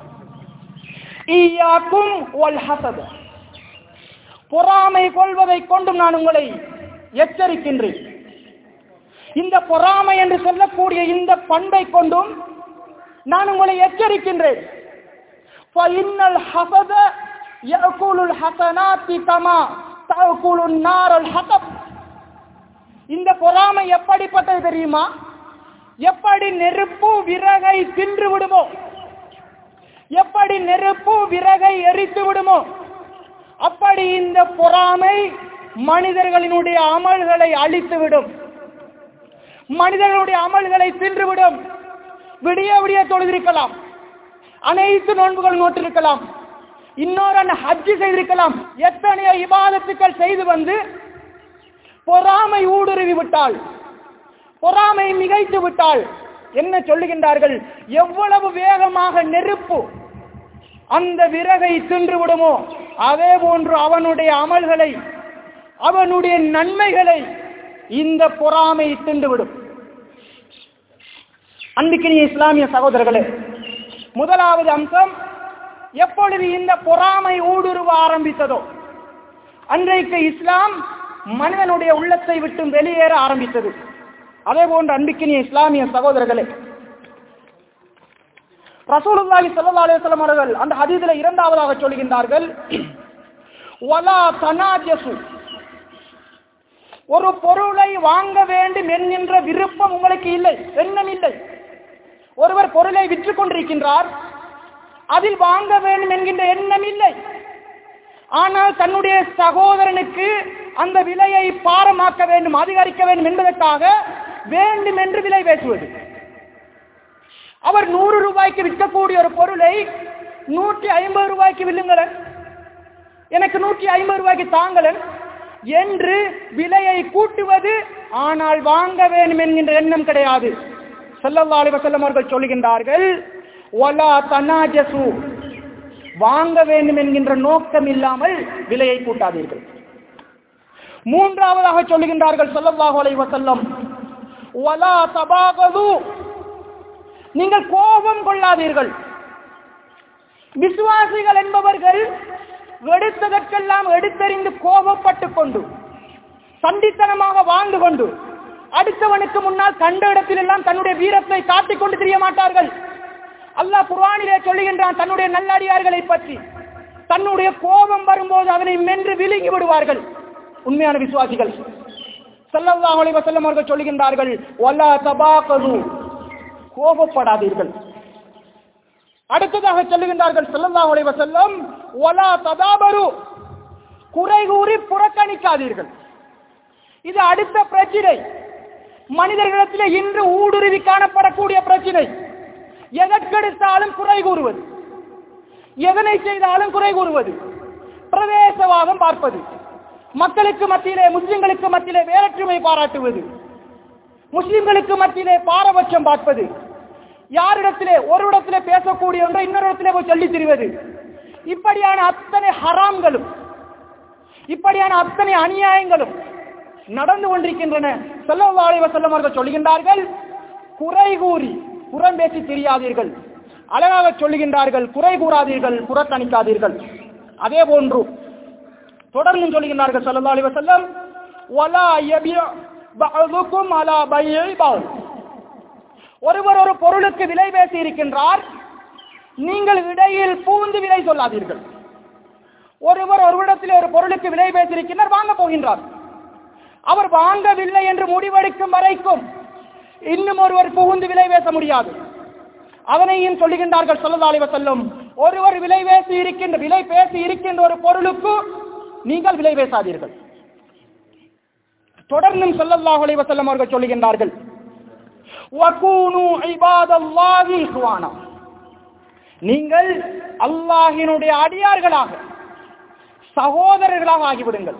اياكم والحسد பொறாமை கொள்வதை கொண்டும் நான் உங்களை எச்சரிக்கின்றேன் இந்த பொறாமை என்று சொல்லக்கூடிய இந்த பண்பை கொண்டும் நான் உங்களை எச்சரிக்கின்றேன் فإن الحسد يأكل الحسنات كما تأكل النار الحطب இந்த பொறாமை எப்படிப்பட்டது தெரியுமா எப்படி நெருப்பு விறகை தின்று விடுமோ எப்படி நெருப்பு விறகை எரித்து விடுமோ அப்படி இந்த பொறாமை மனிதர்களினுடைய அமல்களை அழித்துவிடும் மனிதர்களுடைய அமல்களை தின்றுவிடும் விடிய விடிய தொழுதிருக்கலாம் அனைத்து நோன்புகள் நோட்டிருக்கலாம் இன்னொரு ஹஜ்ஜு செய்திருக்கலாம் எத்தனையோ இபாதத்துக்கள் செய்து வந்து பொறாமை ஊடுருவி விட்டால் பொறாமை மிகைத்து விட்டால் என்ன சொல்லுகின்றார்கள் எவ்வளவு வேகமாக நெருப்பு அந்த விறகை தின்று விடுமோ அதே போன்று அவனுடைய அமல்களை அவனுடைய நன்மைகளை இந்த பொறாமை தின்றுவிடும் அன்பிக்கினிய இஸ்லாமிய சகோதரர்களே முதலாவது அம்சம் எப்பொழுது இந்த பொறாமை ஊடுருவ ஆரம்பித்ததோ அன்றைக்கு இஸ்லாம் மனிதனுடைய உள்ளத்தை விட்டு வெளியேற ஆரம்பித்தது அதே போன்று அன்பிக்கினிய இஸ்லாமிய சகோதரர்களே ரசூலுல்லாஹி ஸல்லல்லாஹு அலைஹி வஸல்லம் அவர்கள் அந்த ஹதீஸில் இரண்டாவதாக சொல்கின்றார்கள் வலா தனாஜசு ஒரு பொருளை வாங்க வேண்டும் என்கின்ற விருப்பம் உங்களுக்கு இல்லை எண்ணம் இல்லை ஒருவர் பொருளை விற்றுக் கொண்டிருக்கின்றார் அதில் வாங்க வேண்டும் என்கின்ற எண்ணம் இல்லை ஆனால் தன்னுடைய சகோதரனுக்கு அந்த விலையை பாரமாக்க வேண்டும் அதிகரிக்க வேண்டும் என்பதற்காக வேண்டும் என்று விலை பேசுவது அவர் நூறு ரூபாய்க்கு விற்கக்கூடிய ஒரு பொருளை நூற்றி ஐம்பது ரூபாய்க்கு வில்லுங்களன் எனக்கு நூற்றி ஐம்பது ரூபாய்க்கு தாங்களன் என்று விலையை கூட்டுவது ஆனால் வாங்க வேண்டும் என்கின்ற எண்ணம் கிடையாது ஸல்லல்லாஹு அலைஹி வஸல்லம் அவர்கள் சொல்லுகின்றார்கள் வலா தனாஜசு வாங்க வேண்டும் என்கின்ற நோக்கம் இல்லாமல் விலையை கூட்டாதீர்கள் மூன்றாவதாக சொல்லுகின்றார்கள் ஸல்லல்லாஹு அலைஹி வஸல்லம் வலா தபாகது நீங்கள் கோபம் கொள்ளாதீர்கள் விசுவாசிகள் என்பவர்கள் எடுத்ததற்கெல்லாம் எடுத்தறிந்து கோபப்பட்டு கொண்டு சண்டித்தனமாக வாழ்ந்து கொண்டு அடுத்தவனுக்கு முன்னால் கண்ட இடத்திலெல்லாம் தன்னுடைய வீரத்தை காட்டிக் கொண்டு தெரிய மாட்டார்கள் அல்லாஹ் குர்ஆனிலே சொல்லுகின்றான் தன்னுடைய நல்லடியார்களை பற்றி தன்னுடைய கோபம் வரும்போது அதனை மென்று விழுங்கி விடுவார்கள் உண்மையான விசுவாசிகள் ஸல்லல்லாஹு அலைஹி வஸல்லம் அவர்கள் சொல்லுகின்றார்கள் வலா தபாகது கோபப்படாதீர்கள் அடுத்ததாக சொல்லுகின்றார்கள் ஸல்லல்லாஹு அலைஹி வஸல்லம் வலா ததாபரு குறை கூறி புறக்கணிக்காதீர்கள் இது அடுத்த பிரச்சனை மனிதர்களிடத்திலே இன்று ஊடுருவி காணப்படக்கூடிய பிரச்சனை எதற்கெடுத்தாலும் குறை கூறுவது எதனை செய்தாலும் குறை கூறுவது பிரவேசவாதம் பார்ப்பது மக்களுக்கு மத்தியிலே முஸ்லிம்களுக்கு மத்தியிலே வேறற்றுமை பாராட்டுவது முஸ்லிம்களுக்கு மத்தியிலே பாரபட்சம் பார்ப்பது யாரிடத்திலே ஒரு இடத்திலே பேசக்கூடிய ஒன்றை இன்னொரு இடத்திலே போய் சொல்லித் திரிவது இப்படியான அத்தனை ஹராம்களும் இப்படியான அத்தனை அநியாயங்களும் நடந்து கொண்டிருக்கின்றன ஸல்லல்லாஹு அலைஹி வஸல்லம் அவர்கள் சொல்கின்றார்கள் குறை கூறி புறம் பேசி தெரியாதீர்கள் அழகாக சொல்லுகின்றார்கள் குறை கூறாதீர்கள் புறக்கணிக்காதீர்கள் அதே போன்று தொடர்ந்து சொல்லுகின்றார்கள் ஸல்லல்லாஹு அலைஹி வஸல்லம் வலா யபி பஅதுக்கும் அலா பைஇ பஅத் ஒருவர் ஒரு பொருளுக்கு விலை பேசி இருக்கின்றார் நீங்கள் இடையில் பூந்து விலை சொல்லாதீர்கள் ஒருவர் ஒருவரிடத்தில் ஒரு பொருளுக்கு விலை பேசியிருக்கின்றார் வாங்க போகின்றார் அவர் வாங்கவில்லை என்று முடிவெடுக்கும் வரைக்கும் இன்னும் ஒருவர் புகுந்து விலை பேச முடியாது அதனையும் சொல்லுகின்றார்கள் ஸல்லல்லாஹு அலைஹி வஸல்லம் ஒருவர் விலை பேசி இருக்கின்ற விலை பேசி இருக்கின்ற ஒரு பொருளுக்கு நீங்கள் விலை பேசாதீர்கள் தொடர்ந்தும் ஸல்லல்லாஹு அலைஹி வஸல்லம் அவர்கள் சொல்லுகின்றார்கள் வகூனு இபாதல்லாஹி இஹ்வானா நீங்கள் அல்லாஹினுடைய அடியார்களாக சகோதரர்களாக ஆகிவிடுங்கள்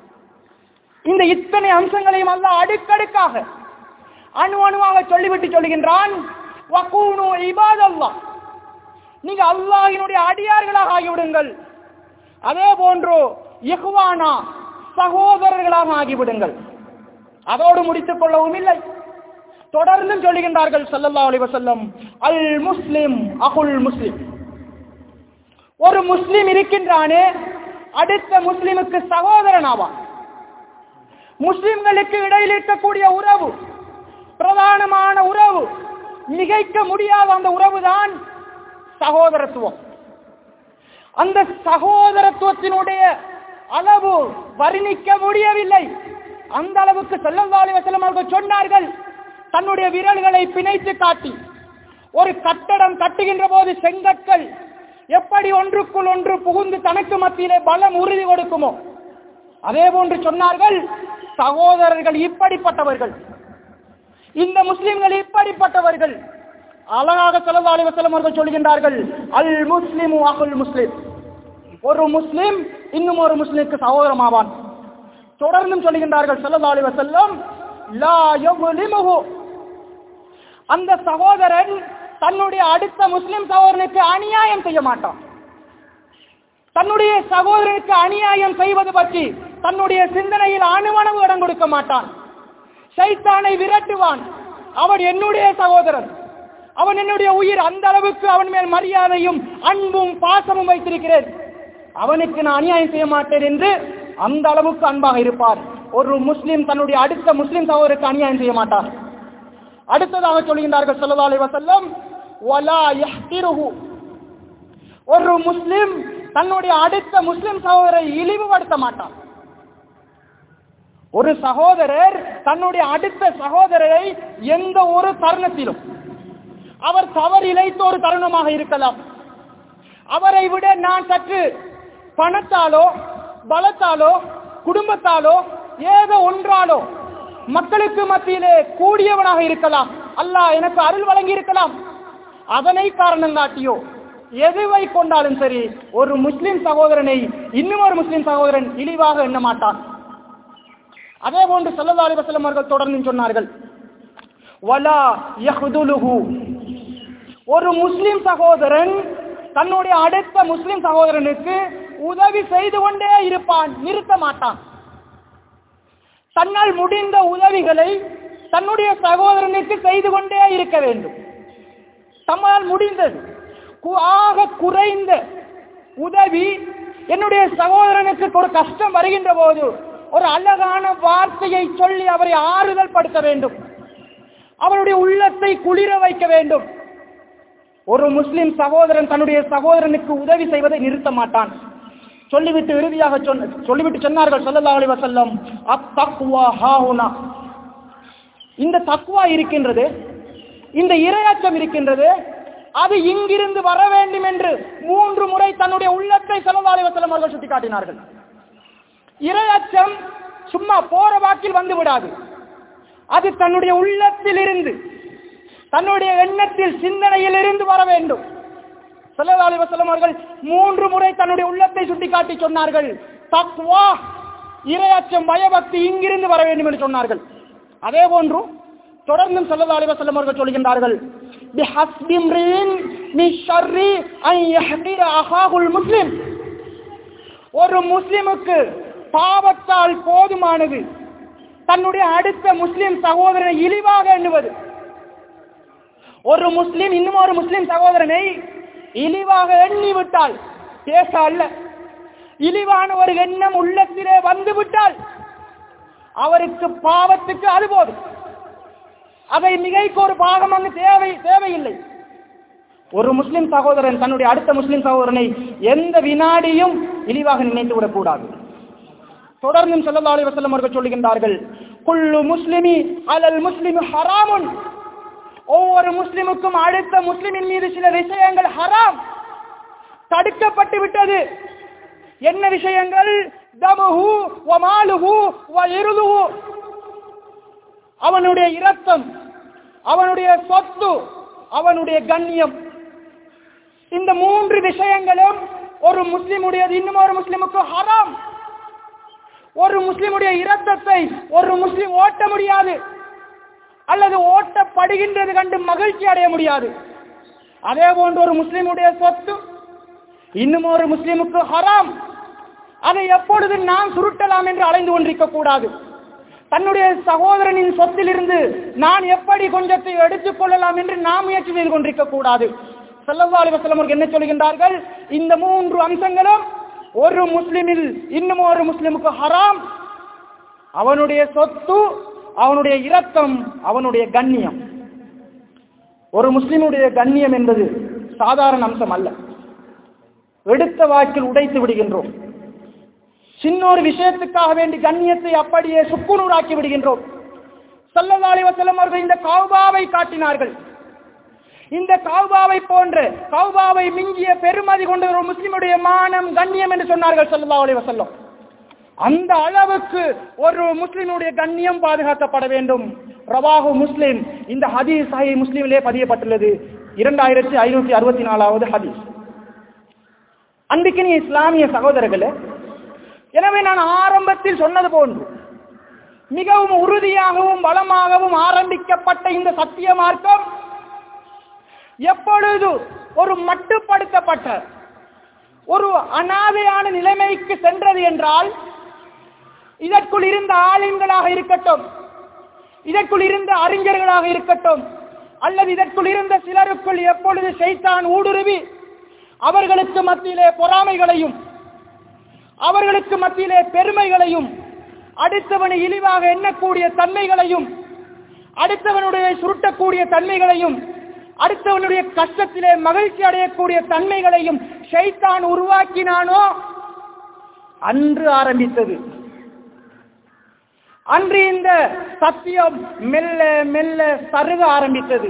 இந்த இத்தனை அம்சங்களையும் அல்லாஹ் அடுக்கடுக்காக அணு அணுவாக சொல்லிவிட்டு சொல்லுகின்றான் வகூனு இபாதல்லாஹ் நீங்க அல்லாஹினுடைய அடியார்களாக ஆகிவிடுங்கள் அதே போன்று இஹ்வானா சகோதரர்களாக ஆகிவிடுங்கள் அதோடு முடித்துக் கொள்ளவும் இல்லை தொடர்ந்தும் சொல்லுகின்றார்கள் ஸல்லல்லாஹு அலைஹி வஸல்லம் அல் முஸ்லிம் அகுல் முஸ்லிம் ஒரு முஸ்லிம் இருக்கின்றானே அடுத்த முஸ்லிமுக்கு சகோதரன் ஆவான் முஸ்லிம்களுக்கு இடையில் இருக்கக்கூடிய உறவு பிரதானமான உறவு மிகைக்க முடியாத அந்த உறவுதான் சகோதரத்துவம் அந்த சகோதரத்துவத்தினுடைய அளவு வர்ணிக்க முடியவில்லை அந்த அளவுக்கு ஸல்லல்லாஹு அலைஹி வஸல்லம் அவர்கள் சொன்னார்கள் தன்னுடைய விரல்களை பிணைத்து காட்டி ஒரு கட்டடம் கட்டுகின்ற போது செங்கற்கள் எப்படி ஒன்றுக்குள் ஒன்று புகுந்து தனக்கு மத்தியிலே பலம் உறுதி கொடுக்குமோ அதே போன்று சொன்னார்கள் சகோதரர்கள் இப்படிப்பட்டவர்கள் இந்த முஸ்லிம்கள் இப்படிப்பட்டவர்கள் அழகாக ஸல்லல்லாஹு அலைஹி வஸல்லம் அவர்கள் சொல்கின்றார்கள் அல் முஸ்லிமு அகுல் முஸ்லிம் ஒரு முஸ்லிம் இன்னும் ஒரு முஸ்லிமுக்கு சகோதரமாவான் தொடர்ந்தும் சொல்லுகின்றார்கள் ஸல்லல்லாஹு அலைஹி வஸல்லம் லா யظلمஹு அந்த சகோதரன் தன்னுடைய அடுத்த முஸ்லிம் சகோதரனுக்கு அநியாயம் செய்ய மாட்டான் தன்னுடைய சகோதரனுக்கு அநியாயம் செய்வது பற்றி தன்னுடைய சிந்தனையில் அணுவணவு இடம் கொடுக்க மாட்டான் சைத்தானை விரட்டுவான் அவன் என்னுடைய சகோதரன் அவன் என்னுடைய உயிர் அந்த அளவுக்கு அவன் மேல் மரியாதையும் அன்பும் பாசமும் வைத்திருக்கிறேன் அவனுக்கு நான் அநியாயம் செய்ய மாட்டேன் என்று அந்த அளவுக்கு அன்பாக இருப்பார் ஒரு முஸ்லிம் தன்னுடைய அடுத்த முஸ்லிம் சகோதரருக்கு அநியாயம் செய்ய மாட்டார் அடுத்ததாக சொல்கின்றார்கள் ஸல்லல்லாஹு அலைஹி வஸல்லம் வலா யஹ்திருஹு ஒரு முஸ்லிம் தன்னுடைய அடுத்த முஸ்லிம் சகோதரரை இழிவுபடுத்த மாட்டான் ஒரு சகோதரர் தன்னுடைய அடுத்த சகோதரரை எந்த ஒரு தருணத்திலும் அவர் தவறு இழைத்த ஒரு தருணமாக இருக்கலாம் அவரை விட நான் சற்று பணத்தாலோ பலத்தாலோ குடும்பத்தாலோ ஏதோ ஒன்றாலோ மக்களுக்கு மத்தியிலே கூடியவனாக இருக்கலாம் அல்லாஹ் எனக்கு அருள் வழங்கி இருக்கலாம் அதனை காரணம் காட்டியோ எதுவை கொண்டாலும் சரி ஒரு முஸ்லிம் சகோதரனை இன்னும் ஒரு முஸ்லிம் சகோதரன் இழிவாக எண்ண மாட்டான் அதே போன்று ஸல்லல்லாஹு அலைஹி வஸல்லம் அவர்கள் தொடர்ந்து சொன்னார்கள் வலா யஹ்துலுஹு ஒரு முஸ்லிம் சகோதரன் தன்னுடைய அடுத்த முஸ்லிம் சகோதரனுக்கு உதவி செய்து கொண்டே இருப்பான் நிறுத்த மாட்டான் தன்னால் முடிந்த உதவிகளை தன்னுடைய சகோதரனுக்கு செய்து கொண்டே இருக்க வேண்டும் தம்மால் முடிந்தது கு- ஆக குறைந்த உதவி என்னுடைய சகோதரனுக்கு ஒரு கஷ்டம் வருகின்ற போது ஒரு அழகான வார்த்தையை சொல்லி அவரை ஆறுதல் படுத்த வேண்டும் அவருடைய உள்ளத்தை குளிர வைக்க வேண்டும் ஒரு முஸ்லிம் சகோதரன் தன்னுடைய சகோதரனுக்கு உதவி செய்வதை நிறுத்த மாட்டான் சொல்லிவிட்டு இறுதியாக சொன்ன சொல்லிவிட்டு சொன்னார்கள் ஸல்லல்லாஹு அலைஹி வஸல்லம் அத்தக்வா ஹாஹுனா இந்த தக்குவா இருக்கின்றது இந்த இரையச்சம் இருக்கின்றது அது இங்கிருந்து வர வேண்டும் என்று மூன்று முறை தன்னுடைய உள்ளத்தை ஸல்லல்லாஹு அலைஹி வஸல்லம் அவர்கள் சுட்டிக்காட்டினார்கள் இரையச்சம் சும்மா போற வாக்கில் வந்து விடாது அது தன்னுடைய உள்ளத்தில் இருந்து தன்னுடைய எண்ணத்தில் சிந்தனையில் இருந்து வர வேண்டும் ஸல்லல்லாஹு அலைஹி வஸல்லம் அவர்கள் மூன்று முறை தன்னுடைய உள்ளத்தை சுட்டிக்காட்டி சொன்னார்கள் தக்வா இரையச்சம் பயபக்தி இங்கிருந்து வர வேண்டும் என்று சொன்னார்கள் அதே போன்று தொடர்ந்தும் ஸல்லல்லாஹு அலைஹி வஸல்லம் அவர்கள் சொல்கின்றார்கள் பிஹஸ்பி இம்ரின் மின் ஷர்ரி அன் யஹ்கிர அஹாஹுல் முஸ்லிம் ஒரு முஸ்லிமுக்கு பாவத்தால் போதுமானது தன்னுடைய அடுத்த முஸ்லிம் சகோதரனை இழிவாக எண்ணுவது ஒரு முஸ்லிம் இன்னும் ஒரு முஸ்லிம் சகோதரனை இழிவாக எண்ணி விட்டால் பேச அல்ல இழிவான ஒரு எண்ணம் உள்ளத்திலே வந்து விட்டால் அவருக்கு பாவத்துக்கு அது போதும் அதை மிகைக்கு ஒரு பாகம் அங்கு தேவை தேவையில்லை ஒரு முஸ்லிம் சகோதரன் தன்னுடைய அடுத்த முஸ்லிம் சகோதரனை எந்த வினாடியும் இழிவாக நினைத்து விடக்கூடாது தொடர்ந்தும் ஸல்லல்லாஹு அலைஹி வஸல்லம் அவர்கள் சொல்லுகின்றார்கள் குல்லு முஸ்லிமி அலல் முஸ்லிமி ஹராமுன் ஒவ்வொரு முஸ்லிமுக்கும் அடுத்த முஸ்லிமின் மீது சில விஷயங்கள் ஹராம் தடுக்கப்பட்டு விட்டது என்ன விஷயங்கள் தமுஹு வமாலுஹு வஇருதுஹு அவனுடைய இரத்தம் அவனுடைய சொத்து அவனுடைய கண்ணியம் இந்த மூன்று விஷயங்களும் ஒரு முஸ்லிமுடையது இன்னும் ஒரு முஸ்லிமுக்கு ஹராம் ஒரு முஸ்லிமுடைய இரத்தத்தை ஒரு முஸ்லிம் ஓட்ட முடியாது அல்லது ஓட்டப்படுகின்றது கண்டு மகிழ்ச்சி அடைய முடியாது அதே போன்று ஒரு முஸ்லிமுடைய சொத்து இன்னும் ஒரு முஸ்லிமுக்கு ஹராம் அதை எப்பொழுது நாம் சுருட்டலாம் என்று அலைந்து கொண்டிருக்க கூடாது தன்னுடைய சகோதரனின் சொத்திலிருந்து நான் எப்படி கொஞ்சத்தை எடுத்துக் கொள்ளலாம் என்று நாம் முயற்சி செய்து கொண்டிருக்க கூடாது செல்லல்லா அலிவசலம் அவர்கள் என்ன சொல்கின்றார்கள் இந்த மூன்று அம்சங்களும் ஒரு முஸ்லிமில் இன்னும் ஒரு முஸ்லிமுக்கு ஹராம் அவனுடைய சொத்து அவனுடைய இரத்தம் அவனுடைய கண்ணியம் ஒரு முஸ்லிமுடைய கண்ணியம் என்பது சாதாரண அம்சம் அல்ல எடுத்த வாக்கில் உடைத்து விடுகின்றோம் சின்ன ஒரு விஷயத்துக்காக வேண்டி கண்ணியத்தை அப்படியே சுக்குநூறாக்கி விடுகின்றோம் சல்லல்லாஹு வஸல்லம் அவர்கள் இந்த கௌபாவை காட்டினார்கள் இந்த கௌபாவை போன்று கௌபாவை மிஞ்சிய பெருமதி கொண்ட ஒரு முஸ்லிமுடைய மானம் கண்ணியம் என்று சொன்னார்கள் சல்லல்லாஹு அலைஹி வஸல்லம் அந்த அளவுக்கு ஒரு முஸ்லிமுடைய கண்ணியம் பாதுகாக்கப்பட வேண்டும் ரவாஹு முஸ்லிம் இந்த ஹதீஸ் சஹீஹ் முஸ்லிமிலே பதியப்பட்டுள்ளது இரண்டாயிரத்தி ஐநூத்தி அறுபத்தி நாலாவது ஹதீஸ் அன்பிக்கினி இஸ்லாமிய சகோதரர்களே எனவே நான் ஆரம்பத்தில் சொன்னது போன்று மிகவும் உறுதியாகவும் பலமாகவும் ஆரம்பிக்கப்பட்ட இந்த சத்திய மார்க்கம் எப்பொழுது ஒரு மட்டுப்படுத்தப்பட்ட ஒரு அனாதையான நிலைமைக்கு சென்றது என்றால் இதற்குள் இருந்த ஆலிம்களாக இருக்கட்டும் இதற்குள் இருந்த அறிஞர்களாக இருக்கட்டும் அல்லது இதற்குள் இருந்த சிலருக்குள் எப்பொழுது செய்தான் ஊடுருவி அவர்களுக்கு மத்தியிலே பொறாமைகளையும் அவர்களுக்கு மத்தியிலே பெருமைகளையும் அடுத்தவனை இழிவாக எண்ணக்கூடிய தன்மைகளையும் அடுத்தவனுடைய சுருட்டக்கூடிய தன்மைகளையும் அடுத்தவனுடைய கஷ்டத்திலே மகிழ்ச்சி அடையக்கூடிய தன்மைகளையும் ஷைத்தான் உருவாக்கினானோ அன்று ஆரம்பித்தது அன்று இந்த சத்தியம் மெல்ல மெல்ல சருக ஆரம்பித்தது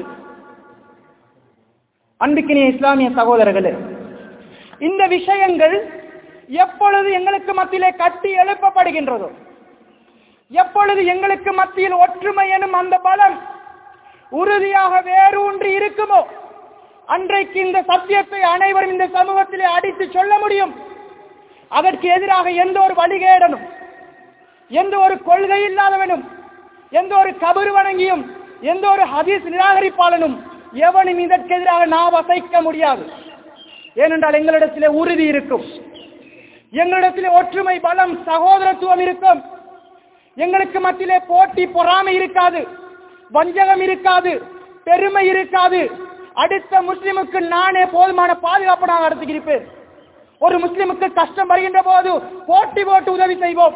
அன்புக்கினிய இஸ்லாமிய சகோதரர்களே இந்த விஷயங்கள் எப்பொழுது எங்களுக்கு மத்தியிலே கட்டி எழுப்பப்படுகின்றதோ எப்பொழுது எங்களுக்கு மத்தியில் ஒற்றுமை எனும் அந்த பலம் உறுதியாக வேரூன்றி இருக்குமோ அன்றைக்கு இந்த சத்தியத்தை அனைவரும் இந்த சமூகத்திலே அடித்து சொல்ல முடியும் அதற்கு எதிராக எந்த ஒரு வழிகேடனும் எந்த ஒரு கொள்கை இல்லாதவனும் எந்த ஒரு கபரு வணங்கியும் எந்த ஒரு ஹதீஸ் நிராகரிப்பாளனும் எவனும் இதற்கு எதிராக நாம் அசைக்க முடியாது ஏனென்றால் எங்களிடத்திலே உறுதி இருக்கும் எங்களிடத்திலே ஒற்றுமை பலம் சகோதரத்துவம் இருக்கும் எங்களுக்கு மத்தியிலே போட்டி பொறாமை இருக்காது வஞ்சகம் இருக்காது பெருமை இருக்காது அடுத்த முஸ்லிமுக்கு நானே போதுமான பாதுகாப்பு நான் நடத்தியிருப்பேன் ஒரு முஸ்லிமுக்கு கஷ்டம் வருகின்ற போது போட்டி போட்டு உதவி செய்வோம்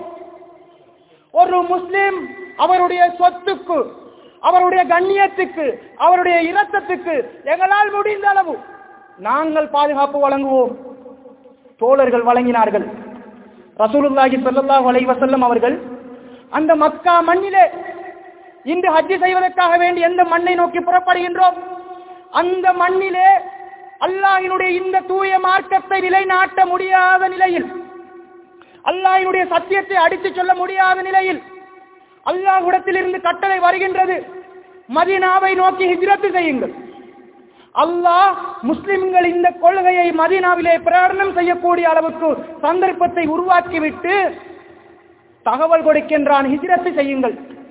ஒரு முஸ்லிம் அவருடைய சொத்துக்கு அவருடைய கண்ணியத்துக்கு அவருடைய இரத்தத்துக்கு எங்களால் முடிந்த அளவு நாங்கள் பாதுகாப்பு வழங்குவோம் தோழர்கள் வழங்கினார்கள் ரசூலுல்லாஹி ஸல்லல்லாஹு அலைஹி வஸல்லம் அவர்கள் அந்த மக்கா மண்ணிலே இன்று ஹஜ்ஜி செய்வதற்காக வேண்டி எந்த மண்ணை நோக்கி புறப்படுகின்றோம் அந்த மண்ணிலே அல்லாஹினுடைய இந்த தூய மார்க்கத்தை நிலைநாட்ட முடியாத நிலையில் அல்லாஹினுடைய சத்தியத்தை அடித்துச் சொல்ல முடியாத நிலையில் அல்லாஹ்விடத்தில் இருந்து கட்டளை வருகின்றது மதீனாவை நோக்கி ஹிஜ்ரத்து செய்யுங்கள் அல்லாஹ் முஸ்லிம்கள் இந்த கொள்கையை மதீனாவிலே பிரகடனம் செய்யக்கூடிய அளவுக்கு சந்தர்ப்பத்தை உருவாக்கிவிட்டு தகவல் கொடுக்கின்றான் ஹிஜ்ரத்து செய்யுங்கள்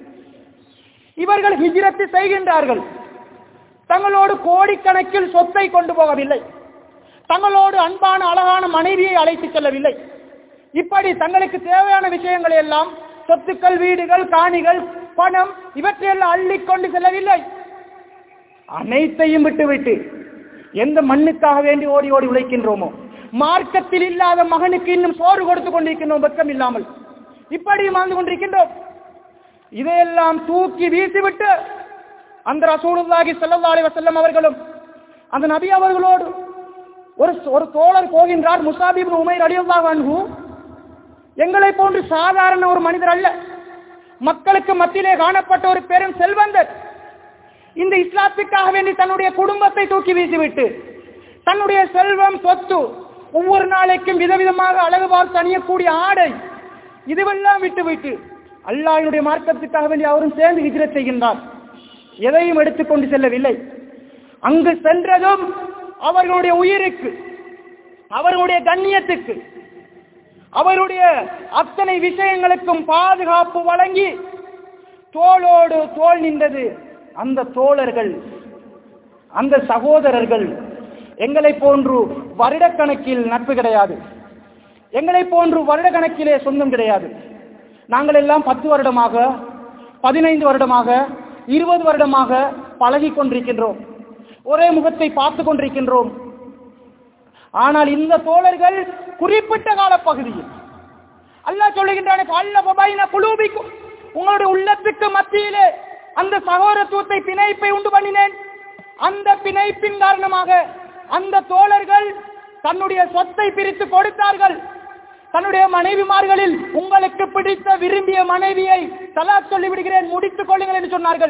இவர்கள் ஹிஜ்ரத்து செய்கின்றார்கள் தங்களோடு கோடிக்கணக்கில் சொத்தை கொண்டு போகவில்லை தங்களோடு அன்பான அழகான மனைவியை அழைத்துச் செல்லவில்லை இப்படி தங்களுக்கு தேவையான விஷயங்களை எல்லாம் சொத்துக்கள் வீடுகள் காணிகள் பணம் இவற்றையெல்லாம் அள்ளிக் கொண்டு செல்லவில்லை அனைத்தையும் விட்டுவிட்டு எந்த மண்ணுக்காக வேண்டி ஓடி ஓடி உழைக்கின்றோமோ மார்க்கத்தில் இல்லாத மகனுக்கு இன்னும் சோறு கொடுத்து கொண்டிருக்கின்றோம் வெக்கம் இல்லாமல் இப்படியும் வாழ்ந்து கொண்டிருக்கின்றோம் இதையெல்லாம் தூக்கி வீசிவிட்டு அந்த ரசூலுல்லாஹி ஸல்லல்லாஹு அலைஹி வஸல்லம் அவர்களும் அந்த நபி அவர்களோடு ஒரு ஒரு தோழர் போகின்றார் முசாபி இப்னு உமைர் ரலியல்லாஹு அன்ஹு எங்களை போன்று சாதாரண ஒரு மனிதர் அல்ல மக்களுக்கு மத்தியிலே காணப்பட்ட ஒரு பெரும் செல்வந்தர் இந்த இஸ்லாத்துக்காக வேண்டி தன்னுடைய குடும்பத்தை தூக்கி வீசிவிட்டு தன்னுடைய செல்வம் சொத்து ஒவ்வொரு நாளைக்கும் விதவிதமாக அழகு பார்த்து அணியக்கூடிய ஆடை இதுவெல்லாம் விட்டுவிட்டு அல்லாஹ்வுடைய மார்க்கத்துக்காக வேண்டி அவரும் சேர்ந்து ஹிஜ்ரத் செய்கின்றார் எதையும் எடுத்துக்கொண்டு செல்லவில்லை அங்கு சென்றதும் அவர்களுடைய உயிருக்கு அவர்களுடைய கண்ணியத்துக்கு அவருடைய அத்தனை விஷயங்களுக்கும் பாதுகாப்பு வழங்கி தோளோடு தோள் நின்றது அந்த தோழர்கள் அந்த சகோதரர்கள் எங்களை போன்று வருடக்கணக்கில் நட்பு கிடையாது எங்களை போன்று வருடக்கணக்கிலே சொந்தம் கிடையாது நாங்கள் எல்லாம் பத்து வருடமாக பதினைந்து வருடமாக இருபது வருடமாக பழகிக் கொண்டிருக்கின்றோம் ஒரே முகத்தை பார்த்து கொண்டிருக்கின்றோம் ஆனால் இந்த தோழர்கள் குறிப்பிட்ட காலப்பகுதியில் அல்லாஹ் சொல்லுகின்றானே அல்ல பபாயின குலூபிக்கும் உங்களுடைய உள்ளத்துக்கு மத்தியிலே அந்த சகோதரத்துவத்தை பிணைப்பை உண்டு பண்ணினேன் அந்த பிணைப்பின் காரணமாக அந்த தோழர்கள் தன்னுடைய சொத்தை பிரித்து கொடுத்தார்கள் தன்னுடைய மனைவிமார்களில் உங்களுக்கு பிடித்த விரும்பிய மனைவியை தலா சொல்லி விடுகிறேன் முடித்துக் கொள்ளுங்கள் என்று சொன்னார்கள்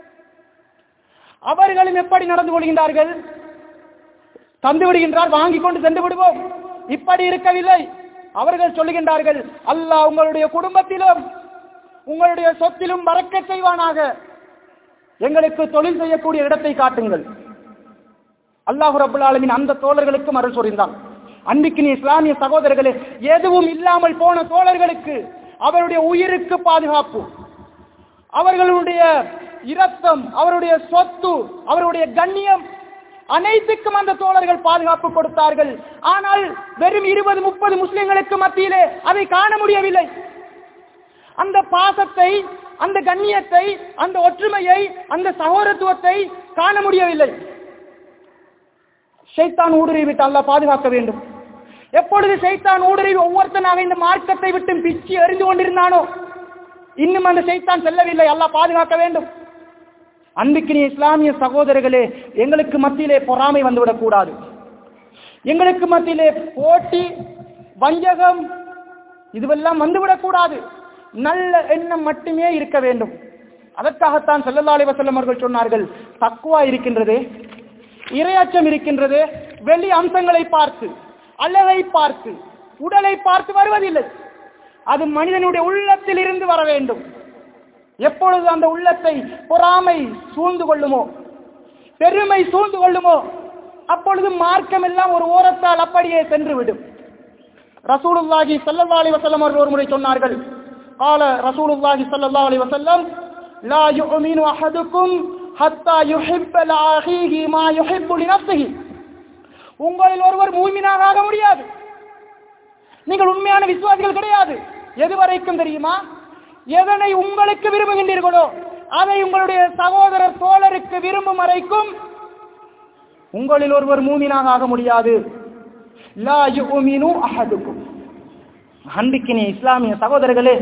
அவர்களும் எப்படி நடந்து கொள்கின்றார்கள் தந்து விடுகின்றார் வாங்கி கொண்டு சென்று விடுவோம் இப்படி இருக்கவில்லை அவர்கள் சொல்லுகின்றார்கள் அல்லாஹ் உங்களுடைய குடும்பத்திலும் உங்களுடைய சொத்திலும் மறக்க செய்வானாக எங்களுக்கு தொழில் செய்யக்கூடிய இடத்தை காட்டுங்கள் அல்லாஹு ரபுல் ஆலமின் அந்த தோழர்களுக்கும் அருள் சொரிந்தான் அன்பிக்கினி இஸ்லாமிய சகோதரர்களே எதுவும் இல்லாமல் போன தோழர்களுக்கு அவருடைய உயிருக்கு பாதுகாப்பு அவர்களுடைய இரத்தம் அவருடைய சொத்து அவருடைய கண்ணியம் அனைத்துக்கும் அந்த தோழர்கள் பாதுகாப்பு கொடுத்தார்கள் ஆனால் வெறும் இருபது முப்பது முஸ்லிம்களுக்கு மத்தியிலே அதை காண முடியவில்லை அந்த பாசத்தை அந்த கண்ணியத்தை அந்த ஒற்றுமையை அந்த சகோதரத்துவத்தை காண முடியவில்லை ஷைத்தான் ஊடுருவி விட்டு அல்லாஹ் பாதுகாக்க வேண்டும் எப்பொழுது ஷைத்தான் ஊடுருவி ஒவ்வொருத்தனாக இந்த மார்க்கத்தை விட்டு பிச்சு எறிந்து கொண்டிருந்தானோ இன்னும் அந்த ஷைத்தான் செல்லவில்லை அல்லாஹ் பாதுகாக்க வேண்டும் அன்பிக்கினிய இஸ்லாமிய சகோதரர்களே எங்களுக்கு மத்தியிலே பொறாமை வந்துவிடக் கூடாது எங்களுக்கு மத்தியிலே போட்டி வஞ்சகம் இதுவெல்லாம் வந்துவிடக் கூடாது நல்ல எண்ணம் மட்டுமே இருக்க வேண்டும் அதற்காகத்தான் செல்லல்லா அலி வசல்லம் அவர்கள் சொன்னார்கள் தக்குவா இருக்கின்றது இரையாச்சம் இருக்கின்றது வெளி அம்சங்களை பார்த்து அழகை பார்த்து உடலை பார்த்து வருவதில்லை அது மனிதனுடைய உள்ளத்தில் இருந்து வர வேண்டும் எப்பொழுது அந்த உள்ளத்தை பொறாமை சூழ்ந்து கொள்ளுமோ பெருமை சூழ்ந்து கொள்ளுமோ அப்பொழுது மார்க்கம் எல்லாம் ஒரு ஓரத்தால் அப்படியே சென்று விடும் ரசூலுல்லாஹி ஸல்லல்லாஹு அலைஹி வஸல்லம் அவர்கள் ஒரு முறை சொன்னார்கள் قال رسول الله صلى الله عليه وسلم لا يؤمن احدكم حتى يحب لاخيه ما يحب لنفسه உங்களில் ஒருவர் மூமினாக ஆக முடியாது நீங்கள் உண்மையான விசுவாசிகள் கிடையாது எது வரைக்கும் தெரியுமா எதனை உங்களுக்கு விரும்புகின்றீர்களோ அதை உங்களுடைய சகோதரர் தோழருக்கு விரும்பும் வரைக்கும் உங்களில் ஒருவர் மூமினாக ஆக முடியாது லா யுமினு அஹதுக்கும் அன்பிக்கினே இஸ்லாமிய சகோதரர்களே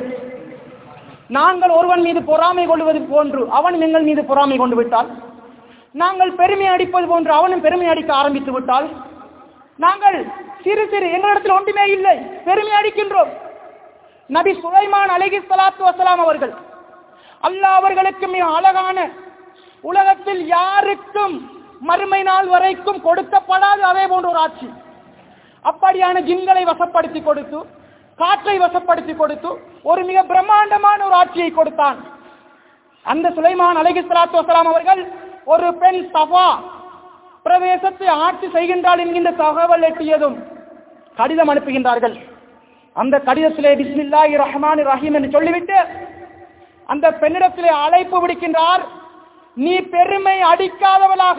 நாங்கள் ஒருவன் மீது பொறாமை கொள்வது போன்று அவன் எங்கள் மீது பொறாமை கொண்டு விட்டால் நாங்கள் பெருமை அடிப்பது போன்று அவனும் பெருமை அடிக்க ஆரம்பித்து விட்டால் நாங்கள் சிறு சிறு எங்களிடத்தில் ஒன்றுமே இல்லை பெருமை அடிக்கின்றோம் நபி சுலைமான் அலகி சலாத்து வசலாம் அவர்கள் அல்லாஹ் அவர்களுக்கு மிக அழகான உலகத்தில் யாருக்கும் மறுமை நாள் வரைக்கும் கொடுக்கப்படாது அதே போன்ற ஒரு ஆட்சி அப்படியான ஜின்களை வசப்படுத்தி கொடுத்து காற்றை வசப்படுத்தி கொடுத்து ஒரு மிக பிரம்மாண்டமான ஒரு ஆட்சியை கொடுத்தான் அந்த சுலைமான் அலகி சலாத்து வசலாம் அவர்கள் ஒரு பெண் சபா பிரவேசத்தை ஆட்சி செய்கின்றாள் என்கின்ற தகவல் எட்டியதும் கடிதம் அனுப்புகின்றார்கள் அந்த கடிதத்திலே பிஸ்மில்லாஹி ரஹ்மான் ரஹீம் என்று சொல்லிவிட்டு அந்த பெண்ணிடத்திலே அழைப்பு விடுக்கின்றார் நீ பெருமை அடிக்காதவளாக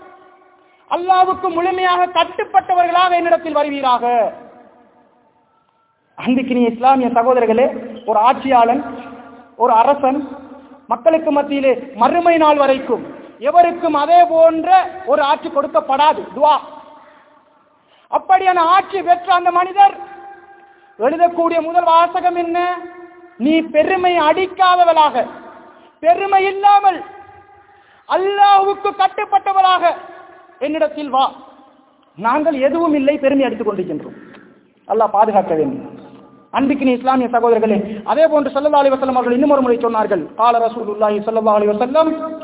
அல்லாவுக்கு முழுமையாக கட்டுப்பட்டவர்களாக என்னிடத்தில் வருவீராக அன்றைக்கு நீ இஸ்லாமிய சகோதரர்களே ஒரு ஆட்சியாளன் ஒரு அரசன் மக்களுக்கு மத்தியிலே மறுமை நாள் வரைக்கும் எவருக்கும் அதே போன்ற ஒரு ஆட்சி கொடுக்கப்படாது துவா அப்படியான ஆட்சி பெற்ற அந்த மனிதர் எழுதக்கூடிய முதல் வாசகம் என்ன நீ பெருமை அடிக்காதவளாக பெருமை இல்லாமல் அல்லாஹுக்கு கட்டுப்பட்டவளாக என்னிடத்தில் வா நாங்கள் எதுவும் இல்லை பெருமை அடித்துக் கொண்டிருக்கின்றோம் அல்லாஹ் பாதுகாக்க வேண்டும் அன்பிக்கினி இஸ்லாமிய சகோதரர்களே அதே போன்று சல்லா அலி வசல்லம் அவர்கள் இன்னும் ஒரு முறை சொன்னார்கள் கால ரசூலுல்லாஹி ஸல்லல்லாஹு அலைஹி வஸல்லம்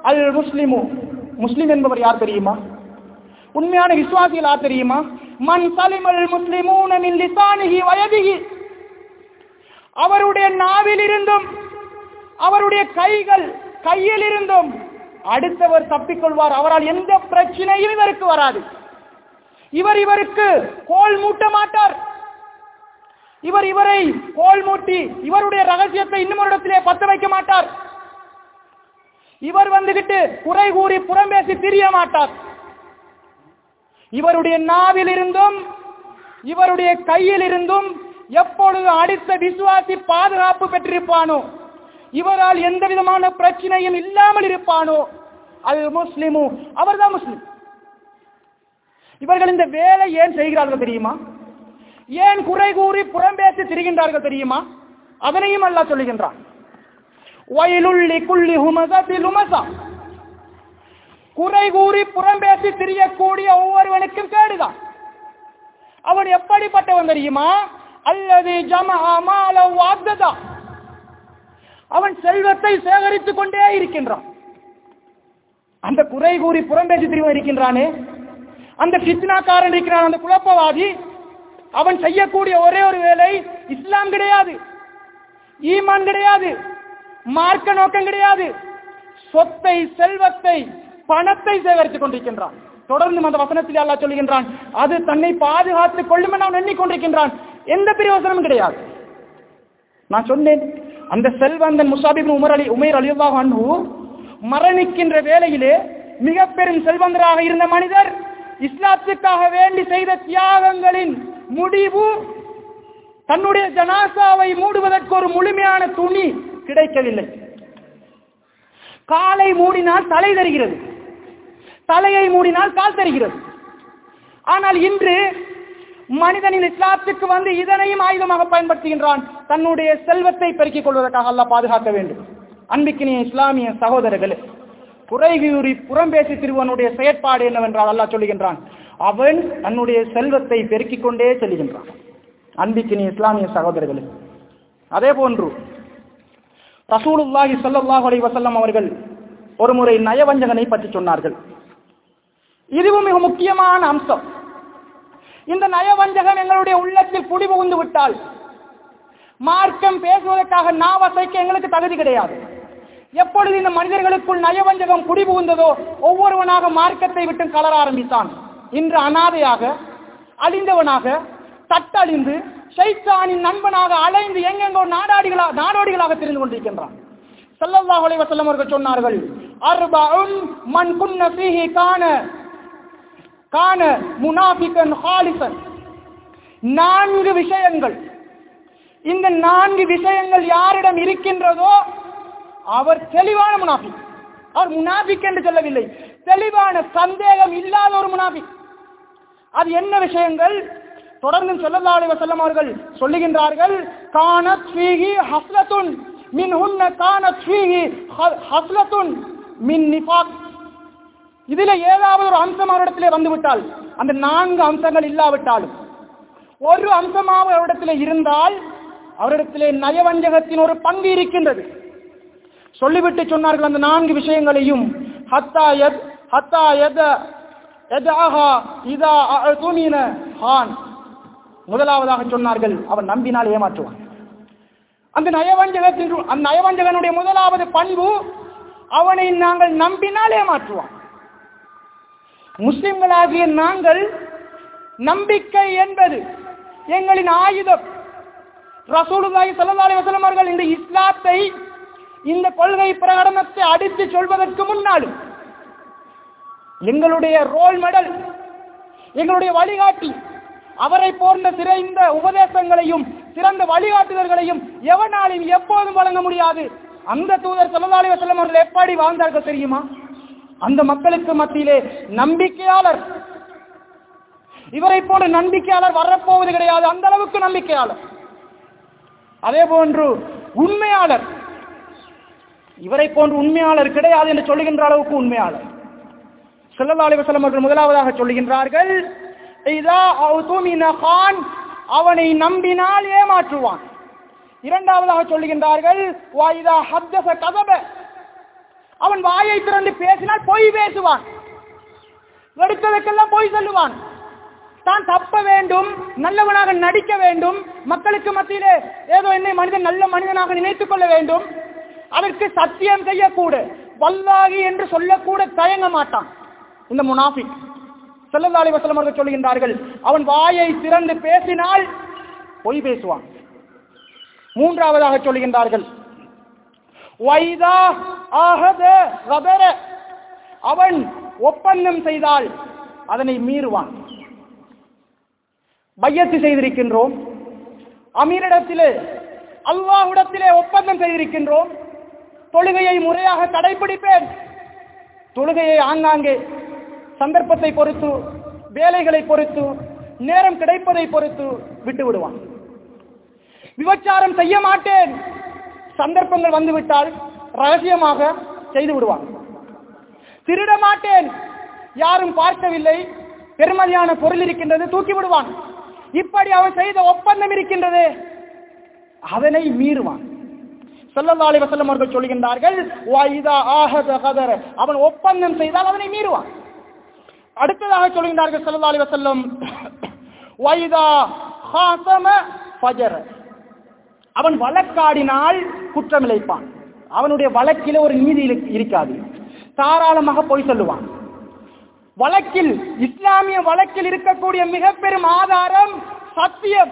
அல் முஸ்லிமு முஸ்லிம் என்பவர் யார் தெரியுமா உண்மையான விசுவாசிகள் யார் தெரியுமா மன் சலிமல் முஸ்லிமூன மின் லிசானிஹி வயதிஹி அவருடைய நாவில் இருந்தும் அவருடைய கைகள் கையில் இருந்தும் அடுத்தவர் தப்பிக்கொள்வார் அவரால் எந்த பிரச்சனையும் இவருக்கு வராது இவர் இவருக்கு கோல் மூட்ட மாட்டார் இவர் இவரை கோல் மூட்டி இவருடைய ரகசியத்தை இன்னும் ஒரு இடத்திலே பத்த வைக்க மாட்டார் இவர் வந்துகிட்டு குறை கூறி புறம் பேசி திரிய மாட்டார் இவருடைய நாவில் இருந்தும் இவருடைய கையில் இருந்தும் எப்பொழுது அடுத்த விசுவாசி பாதுகாப்பு பெற்றிருப்பானோ இவரால் எந்த விதமான பிரச்சனையும் இல்லாமல் இருப்பானோ அல் முஸ்லிமு அவர்தான் முஸ்லிம் இவர்கள் இந்த வேலை ஏன் செய்கிறார்கள் தெரியுமா ஏன் குறை கூறி புறம் பேசி திரிகின்றார்கள் தெரியுமா அதனையும் அல்லாஹ் சொல்லுகின்றான் வயலுள்ளி குள்ளி ஹுமசத்தில் உமசா குறை கூறி புறம் பேசி திரியக்கூடிய ஒவ்வொருவனுக்கும் கேடுதான் அவன் எப்படிப்பட்டவன் தெரியுமா அல்லது ஜமஹாமால வாத்ததா அவன் செல்வத்தை சேகரித்துக் கொண்டே இருக்கின்றான் அந்த குறை கூறி புறம் பேசி திரிவன் இருக்கின்றானே அந்த ஃபித்னாக்காரன் இருக்கிறான் அந்த குழப்பவாதி அவன் செய்யக்கூடிய ஒரே ஒரு வேலை இஸ்லாம் கிடையாது ஈமான் கிடையாது மார்க்க நோக்கம் கிடையாது சொத்தை செல்வத்தை பணத்தை சேகரித்துக் கொண்டிருக்கின்றான் தொடர்ந்து அந்த வசனத்தில் அல்லாஹ் சொல்லுகின்றான் அது தன்னை பாதுகாத்துக் கொள்ளும் என்று அவன் எண்ணிக்கொண்டிருக்கின்றான் எந்த பிரயோசனமும் கிடையாது நான் சொன்னேன் அந்த செல்வந்தன் முசாபிபின் உமர் அலி உமேர் அலிவாக அன்பு மரணிக்கின்ற வேளையிலே மிக பெரும் செல்வந்தராக இருந்த மனிதர் இஸ்லாத்துக்காக வேண்டி செய்த தியாகங்களின் முடிவு தன்னுடைய ஜனாசாவை மூடுவதற்கு ஒரு முழுமையான துணி கிடைக்கவில்லை காலை மூடினால் தலை தருகிறது தலையை மூடினால் கால் தருகிறது ஆனால் இன்று மனிதனின் இஸ்லாத்துக்கு வந்து இதனையும் ஆயுதமாக பயன்படுத்துகின்றான் தன்னுடைய செல்வத்தை பெருக்கிக் கொள்வதற்காக அல்லாஹ் பாதுகாக்க வேண்டும் அன்பிக்கினிய இஸ்லாமிய சகோதரர்களே குறைகூறி புறம்பேசி திருவனுடைய செயற்பாடு என்னவென்றால் அல்லாஹ் சொல்லுகின்றான் அவன் தன்னுடைய செல்வத்தை பெருக்கிக் கொண்டே செல்கின்றான் அன்பிக்கினிய இஸ்லாமிய சகோதரர்களே அதே போன்று ரசூலுல்லாஹி ஸல்லல்லாஹு அலைஹி வஸல்லம் அவர்கள் ஒருமுறை நயவஞ்சகனை பற்றி சொன்னார்கள் இதுவும் மிக முக்கியமான அம்சம் இந்த நயவஞ்சகன் எங்களுடைய உள்ளத்தில் குடிபுகுந்து விட்டால் மார்க்கம் பேசுவதற்காக நாவசைக்க எங்களுக்கு தகுதி கிடையாது எப்பொழுது இந்த மனிதர்களுக்குள் நயவஞ்சகம் குடிபுகுந்ததோ ஒவ்வொருவனாக மார்க்கத்தை விட்டு கலர ஆரம்பித்தான் இன்று அனாதையாக அழிந்தவனாக தட்டழிந்து ஷைத்தானின் நண்பனாக அலைந்து எங்கெங்கோ நாடாடிகளா நாடோடிகளாக தெரிந்து கொண்டிருக்கின்றான் ஸல்லல்லாஹு அலைஹி வஸல்லம் அவர்கள் சொன்னார்கள் அர்பஉன் மன் குன்ன ஃபீஹி கான கான முனாஃபிகன் ஹாலிசன் நான்கு விஷயங்கள் இந்த நான்கு விஷயங்கள் யாரிடம் இருக்கின்றதோ அவர் தெளிவான முனாஃபிக் அவர் முனாஃபிக் என்று சொல்லவில்லை தெளிவான சந்தேகம் இல்லாத ஒரு முனாஃபிக் அது என்ன விஷயங்கள் தொடர்ந்து ஸல்லல்லாஹு அலைஹி வஸல்லம் அவர்கள் சொல்லுகின்றார்கள் கானத் ஃபீஹி ஹஸ்லத்துன் மின் ஹுன்ன கானத் ஃபீஹி ஹ- ஹஸ்லத்துன் மின் நிஃபாக் இதுல ஏதாவது ஒரு அம்சம் அவரிடத்திலே வந்துவிட்டால் அந்த நான்கு அம்சங்கள் இல்லாவிட்டாலும் ஒரு அம்சமாக அவரிடத்திலே இருந்தால் அவரிடத்திலே நயவஞ்சகத்தின் ஒரு பங்கு இருக்கின்றது சொல்லிவிட்டு சொன்னார்கள் அந்த நான்கு விஷயங்களையும் ஹத்தா யத் ஹத்தா யத யதஹா இதா அஅதுமின ஹான் முதலாவதாக சொன்னார்கள் அவன் நம்பினால் ஏமாற்றுவான் அந்த நயவஞ்சகத்தின் அந்த நயவஞ்சகனுடைய முதலாவது பண்பு அவனை நாங்கள் நம்பினால் ஏமாற்றுவான் முஸ்லிம்களாகிய நாங்கள் நம்பிக்கை என்பது எங்களின் ஆயுதம் ரசூலுல்லாஹி ஸல்லல்லாஹு அலைஹி வஸல்லம் அவர்கள் இந்த இஸ்லாத்தை இந்த கொள்கை பிரகடனத்தை அடித்து சொல்வதற்கு முன்னாலும் எங்களுடைய ரோல் மாடல் எங்களுடைய வழிகாட்டி அவரை போன்ற சிறந்த உபதேசங்களையும் சிறந்த வழிகாட்டுதல்களையும் எவனாலும் எப்போதும் வழங்க முடியாது அந்த தூதர் ஸல்லல்லாஹு அலைஹி வஸல்லம் அவர்கள் எப்படி வாழ்ந்தார்கள் தெரியுமா அந்த மக்களுக்கு மத்தியிலே நம்பிக்கையாளர் இவரை போன்ற நம்பிக்கையாளர் வரப்போவது கிடையாது அந்த அளவுக்கு நம்பிக்கையாளர் அதே போன்று உண்மையாளர் இவரை போன்று உண்மையாளர் கிடையாது என்று சொல்லுகின்ற அளவுக்கு உண்மையாளர் ஸல்லல்லாஹு அலைஹி வஸல்லம் அவர்கள் முதலாவதாக சொல்லுகின்றார்கள் இதா அவுதுமின கான் அவனை நம்பினால் ஏமாற்றுவான் இரண்டாவதாக சொல்லுகின்றார்கள் வாயிதா ஹத்தஸ கதப அவன் வாயை திறந்து பேசினால் பொய் பேசுவான் எடுத்ததற்கெல்லாம் பொய் சொல்லுவான் தான் தப்ப வேண்டும் நல்லவனாக நடிக்க வேண்டும் மக்களுக்கு மத்தியிலே ஏதோ என்னை மனிதன் நல்ல மனிதனாக நினைத்துக் கொள்ள வேண்டும் அதற்கு சத்தியம் செய்யக்கூட வல்லாகி என்று சொல்லக்கூட தயங்க மாட்டான் இந்த முனாஃபிக் ஸல்லல்லாஹு அலைஹி வஸல்லம் அவர்கள் சொல்கின்றார்கள் அவன் வாயை திறந்து பேசினால் பொய் பேசுவான் மூன்றாவதாக சொல்கின்றார்கள் வைதா ஆஹத கதர அவன் ஒப்பந்தம் செய்தால் அதனை மீறுவான் பையத்து செய்திருக்கின்றோம் அமீரிடத்திலே அல்லாஹ்விடத்திலே ஒப்பந்தம் செய்திருக்கின்றோம் தொழுகையை முறையாக கடைபிடிப்பேன் தொழுகையை ஆங்காங்கே சந்தர்ப்பத்தை பொறுத்து வேலைகளை பொறுத்து நேரம் கிடைப்பதை பொறுத்து விட்டு விடுவான் விபச்சாரம் செய்ய மாட்டேன் சந்தர்ப்பங்கள் வந்துவிட்டால் ரகசியமாக செய்து விடுவான் திருட மாட்டேன் யாரும் பார்க்கவில்லை பெருமதியான பொருள் இருக்கின்றது தூக்கி விடுவான் இப்படி அவன் செய்த ஒப்பந்தம் இருக்கின்றது அதனை மீறுவான் ஸல்லல்லாஹு அலைஹி வஸல்லம் அவர்கள் சொல்கின்றார்கள் வைதா ஆஹத கதர அவன் ஒப்பந்தம் செய்தால் அதனை மீறுவான் அடுத்ததாக சொல்கின்றார்கள் ஸல்லல்லாஹு அலைஹி வஸல்லம் வைதா ஹாசம ஃபஜர அவன் வழக்காடினால் குற்றமிழைப்பான் அவனுடைய வழக்கில ஒரு நீதி இரு- இருக்காது தாராளமாக பொய் சொல்லுவான் வழக்கில் இஸ்லாமிய வழக்கில் இருக்கக்கூடிய மிக பெரும் ஆதாரம் சத்தியம்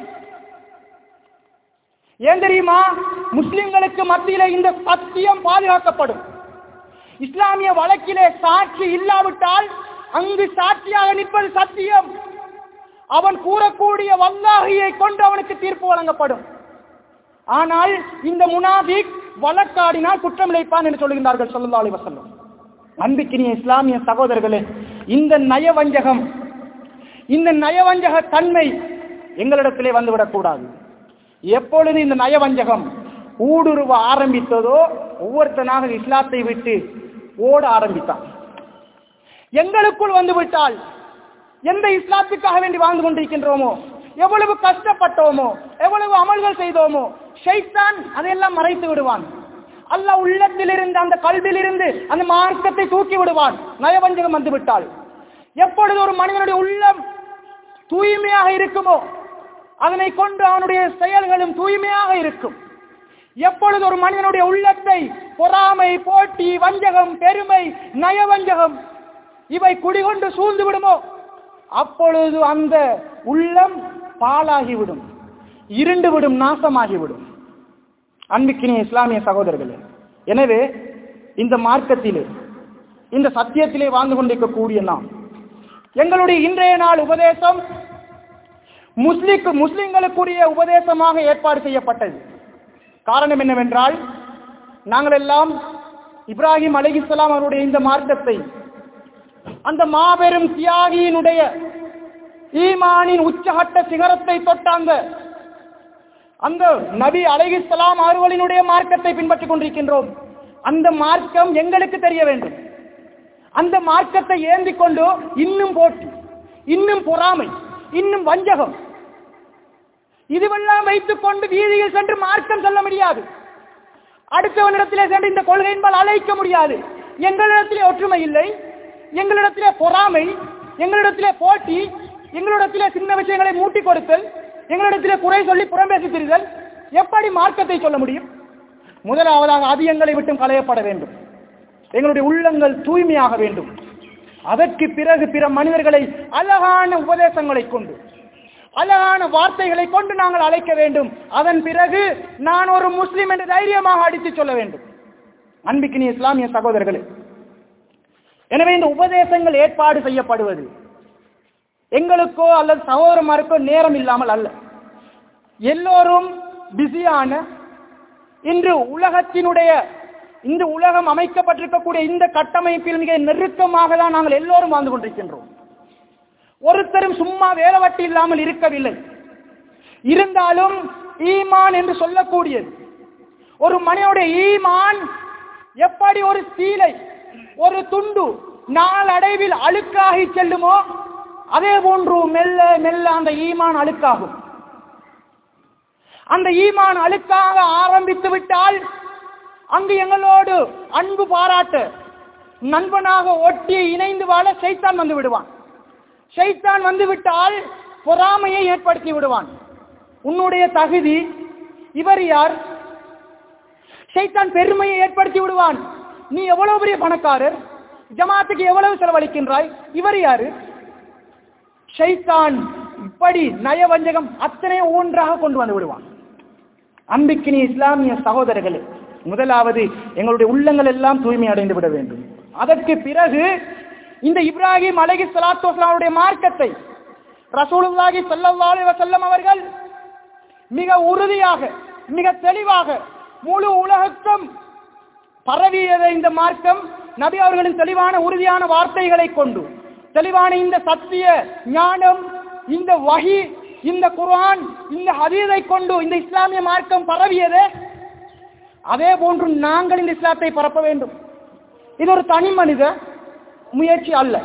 ஏன் தெரியுமா முஸ்லிம்களுக்கு மத்தியில இந்த சத்தியம் பாதுகாக்கப்படும் இஸ்லாமிய வழக்கிலே சாட்சி இல்லாவிட்டால் அங்கு சாட்சியாக நிற்பது சத்தியம் அவன் கூறக்கூடிய வல்லாகியை கொண்டு அவனுக்கு தீர்ப்பு வழங்கப்படும் ஆனால் இந்த முனாபிக் வழக்காடினால் குற்றம் இழைப்பான் என்று சொல்கின்றார்கள் ஸல்லல்லாஹு அலைஹி வஸல்லம் அன்பிக்கினிய இஸ்லாமிய சகோதரர்களே இந்த நயவஞ்சகம் இந்த நயவஞ்சக தன்மை எங்களிடத்திலே வந்துவிடக் கூடாது எப்பொழுது இந்த நயவஞ்சகம் ஊடுருவ ஆரம்பித்ததோ ஒவ்வொருத்தனாக இஸ்லாத்தை விட்டு ஓட ஆரம்பித்தான் எங்களுக்குள் வந்து விட்டால் எந்த இஸ்லாத்துக்காக வேண்டி வாழ்ந்து கொண்டிருக்கின்றோமோ எவ்வளவு கஷ்டப்பட்டோமோ எவ்வளவு அமல்கள் செய்தோமோ ஷைத்தான் அதையெல்லாம் மறைத்து விடுவான் அல்லாஹ் உள்ளத்திலிருந்து அந்த கல்வியிலிருந்து அந்த மார்க்கத்தை தூக்கி விடுவான் நயவஞ்சகம் வந்து விட்டால் எப்பொழுது ஒரு மனிதனுடைய உள்ளம் தூய்மையாக இருக்குமோ அதனை கொண்டு அவனுடைய செயல்களும் தூய்மையாக இருக்கும் எப்பொழுது ஒரு மனிதனுடைய உள்ளத்தை பொறாமை போட்டி வஞ்சகம் பெருமை நயவஞ்சகம் இவை குடிகொண்டு சூழ்ந்து விடுமோ அப்பொழுது அந்த உள்ளம் பாலாகிவிடும் இருண்டு விடும் நாசமாகிவிடும் அன்பிக்கினிய இஸ்லாமிய சகோதரர்களே எனவே இந்த மார்க்கத்திலே இந்த சத்தியத்திலே வாழ்ந்து கொண்டிருக்கக்கூடிய நாம் எங்களுடைய இன்றைய நாள் உபதேசம் முஸ்லிக்கு முஸ்லிம்களுக்குரிய உபதேசமாக ஏற்பாடு செய்யப்பட்டது காரணம் என்னவென்றால் நாங்கள் எல்லாம் இப்ராஹிம் அலைஹிஸ்ஸலாம் அவருடைய இந்த மார்க்கத்தை அந்த மாபெரும் தியாகியினுடைய ஈமானின் உச்சகட்ட சிகரத்தை தொட்டாங்க அந்த நபி அலைஹிஸ்ஸலாம் அவர்களினுடைய மார்க்கத்தை பின்பற்றிக் கொண்டிருக்கின்றோம் அந்த மார்க்கம் எங்களுக்கு தெரிய வேண்டும் அந்த மார்க்கத்தை ஏந்தி கொண்டு இன்னும் போட்டி இன்னும் பொறாமை இன்னும் வஞ்சகம் இதுவெல்லாம் வைத்துக் கொண்டு வீதியில் சென்று மார்க்கம் சொல்ல முடியாது அடுத்தவனிடத்திலே சென்று இந்த கொள்கையின்பால் அழைக்க முடியாது எங்களிடத்திலே ஒற்றுமை இல்லை எங்களிடத்திலே பொறாமை எங்களிடத்திலே போட்டி எங்களிடத்திலே சின்ன விஷயங்களை மூட்டி கொடுத்தல் எங்களிடத்திலே குறை சொல்லி புறம்பேசி திரிதல் எப்படி மார்க்கத்தை சொல்ல முடியும் முதலாவதாக அது எங்களை விட்டும் களையப்பட வேண்டும் எங்களுடைய உள்ளங்கள் தூய்மையாக வேண்டும் அதற்கு பிறகு பிற மனிதர்களை அழகான உபதேசங்களை கொண்டு அழகான வார்த்தைகளை கொண்டு நாங்கள் அழைக்க வேண்டும் அதன் பிறகு நான் ஒரு முஸ்லிம் என்று தைரியமாக அடித்து சொல்ல வேண்டும் அன்பிக்கினி இஸ்லாமிய சகோதரர்களே எனவே இந்த உபதேசங்கள் ஏற்பாடு செய்யப்படுவது எங்களுக்கோ அல்லது சகோதரமாருக்கோ நேரம் இல்லாமல் அல்ல எல்லோரும் பிஸியான இன்று உலகத்தினுடைய இந்த உலகம் அமைக்கப்பட்டிருக்கக்கூடிய இந்த கட்டமைப்பில் மிக நெருக்கமாக தான் நாங்கள் எல்லோரும் வாழ்ந்து கொண்டிருக்கின்றோம் ஒருத்தரும் சும்மா வேலைவட்டி இல்லாமல் இருக்கவில்லை இருந்தாலும் ஈமான் என்று சொல்லக்கூடியது ஒரு மனிதனுடைய ஈமான் எப்படி ஒரு சீலை ஒரு துண்டு நாளடைவில் அழுக்காகி செல்லுமோ அதே போன்று மெல்ல மெல்ல அந்த ஈமான் அழுக்காகும் அந்த ஈமான் அழுக்காக ஆரம்பித்து விட்டால் அங்கு எங்களோடு அன்பு பாராட்ட நண்பனாக ஒட்டி இணைந்து வாழ சைத்தான் வந்து விடுவான் சைத்தான் வந்து விட்டால் பொறாமையை ஏற்படுத்தி விடுவான் உன்னுடைய தகுதி இவர் யார் சைத்தான் பெருமையை ஏற்படுத்தி விடுவான் நீ எவ்வளவு பெரிய பணக்காரர் ஜமாத்துக்கு எவ்வளவு செலவழிக்கின்றாய் இவர் யாரு ஷைத்தான் இப்படி நயவஞ்சகம் அத்தனை ஒன்றாக கொண்டு வந்து விடுவான் அன்பிக்கினி இஸ்லாமிய சகோதரர்களே முதலாவது எங்களுடைய உள்ளங்கள் எல்லாம் தூய்மை அடைந்து விட வேண்டும் அதற்கு பிறகு இந்த இப்ராஹிம் அலகி சலாத்து வஸ்லாமுடைய மார்க்கத்தை ரசூலுல்லாஹி ஸல்லல்லாஹு அலைஹி வஸல்லம் அவர்கள் மிக உறுதியாக மிக தெளிவாக முழு உலகத்தும் பரவியத இந்த மார்க்கம் நபி அவர்களின் தெளிவான உறுதியான வார்த்தைகளை கொண்டு தெளிவான இந்த சத்திய ஞானம் இந்த வஹி இந்த குர்ஆன் இந்த ஹதீஸை கொண்டு இந்த இஸ்லாமிய மார்க்கம் பரவியதே அதே போன்று நாங்கள் இந்த இஸ்லாத்தை பரப்ப வேண்டும் இது ஒரு தனி மனித முயற்சி அல்ல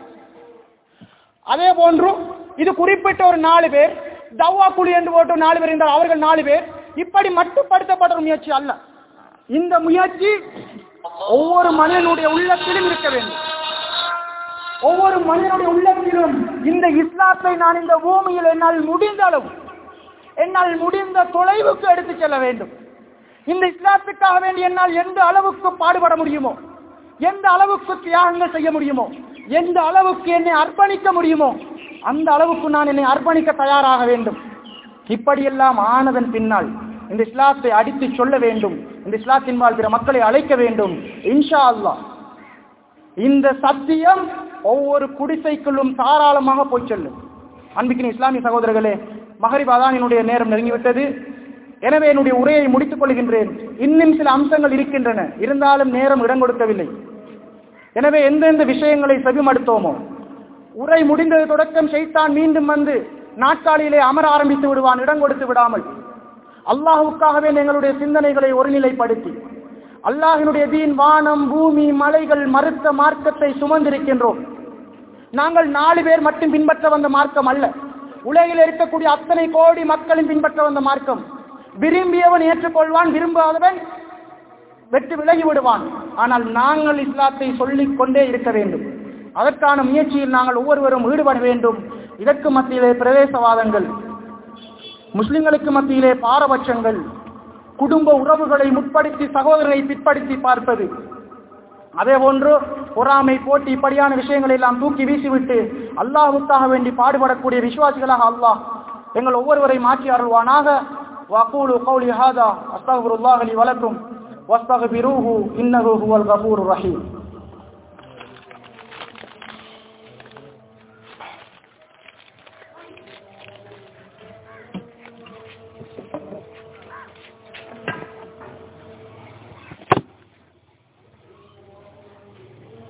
அதே போன்று இது குறிப்பிட்ட ஒரு நாலு பேர் தவ்வா குழு என்று போட்டு நாலு பேர் இருந்தால் அவர்கள் நாலு பேர் இப்படி மட்டுப்படுத்தப்பட்ட ஒரு முயற்சி அல்ல இந்த முயற்சி ஒவ்வொரு மனிதனுடைய உள்ளத்திலும் இருக்க வேண்டும் ஒவ்வொரு மனிதனுடைய உள்ளத்திலும் இந்த இஸ்லாத்தை நான் இந்த பூமியில் என்னால் முடிந்த அளவு என்னால் முடிந்த தொலைவுக்கு எடுத்துச் செல்ல வேண்டும் இந்த இஸ்லாத்துக்காக வேண்டி என்னால் எந்த அளவுக்கு பாடுபட முடியுமோ எந்த அளவுக்கு தியாகங்கள் செய்ய முடியுமோ எந்த அளவுக்கு என்னை அர்ப்பணிக்க முடியுமோ அந்த அளவுக்கு நான் என்னை அர்ப்பணிக்க தயாராக வேண்டும் இப்படியெல்லாம் ஆனதன் பின்னால் இந்த இஸ்லாத்தை அடித்து சொல்ல வேண்டும் இந்த இஸ்லாத்தின் வாழ்கிற மக்களை அழைக்க வேண்டும் இன்ஷா அல்லாஹ் இந்த சத்தியம் ஒவ்வொரு குடிசைக்குள்ளும் தாராளமாக போய் செல்லும் அன்பிக்கின் இஸ்லாமிய சகோதரர்களே மகரிப் அதானினுடைய நேரம் நெருங்கிவிட்டது எனவே என்னுடைய உரையை முடித்துக் கொள்கின்றேன் இன்னும் சில அம்சங்கள் இருக்கின்றன இருந்தாலும் நேரம் இடம் கொடுக்கவில்லை எனவே எந்தெந்த விஷயங்களை செவிமடுத்தோமோ உரை முடிந்தது தொடக்கம் செய்தான் மீண்டும் வந்து நாட்காலியிலே அமர ஆரம்பித்து விடுவான் இடம் கொடுத்து விடாமல் அல்லாஹுக்காகவே எங்களுடைய சிந்தனைகளை ஒருநிலைப்படுத்தி அல்லாஹினுடைய தீன் வானம் பூமி மலைகள் மறுத்த மார்க்கத்தை சுமந்திருக்கின்றோம் நாங்கள் நாலு பேர் மட்டும் பின்பற்ற வந்த மார்க்கம் அல்ல உலகில் இருக்கக்கூடிய அத்தனை கோடி மக்களின் பின்பற்ற வந்த மார்க்கம் விரும்பியவன் ஏற்றுக்கொள்வான் விரும்பாதவன் வெற்றி விலகி விடுவான் ஆனால் நாங்கள் இஸ்லாத்தை சொல்லிக் கொண்டே இருக்க வேண்டும் அதற்கான முயற்சியில் நாங்கள் ஒவ்வொருவரும் ஈடுபட வேண்டும் இதற்கு மத்தியிலே பிரவேசவாதங்கள் முஸ்லிம்களுக்கு மத்தியிலே பாரபட்சங்கள் குடும்ப உறவுகளை முற்படுத்தி சகோதரரை பிற்படுத்தி பார்ப்பது அதே போன்று பொறாமை போட்டி இப்படியான விஷயங்களை எல்லாம் தூக்கி வீசிவிட்டு அல்லாஹுக்காக வேண்டி பாடுபடக்கூடிய விசுவாசிகளாக அல்லாஹ் எங்கள் ஒவ்வொருவரை மாற்றி அருள்வானாக வகூலு கௌலி ஹாதா அஸ்தகுருல்லாஹ் லி வலக்கும் வஸ்தகுபிரூஹு இன்னஹு ஹுவல் கஃபூருர் ரஹீம்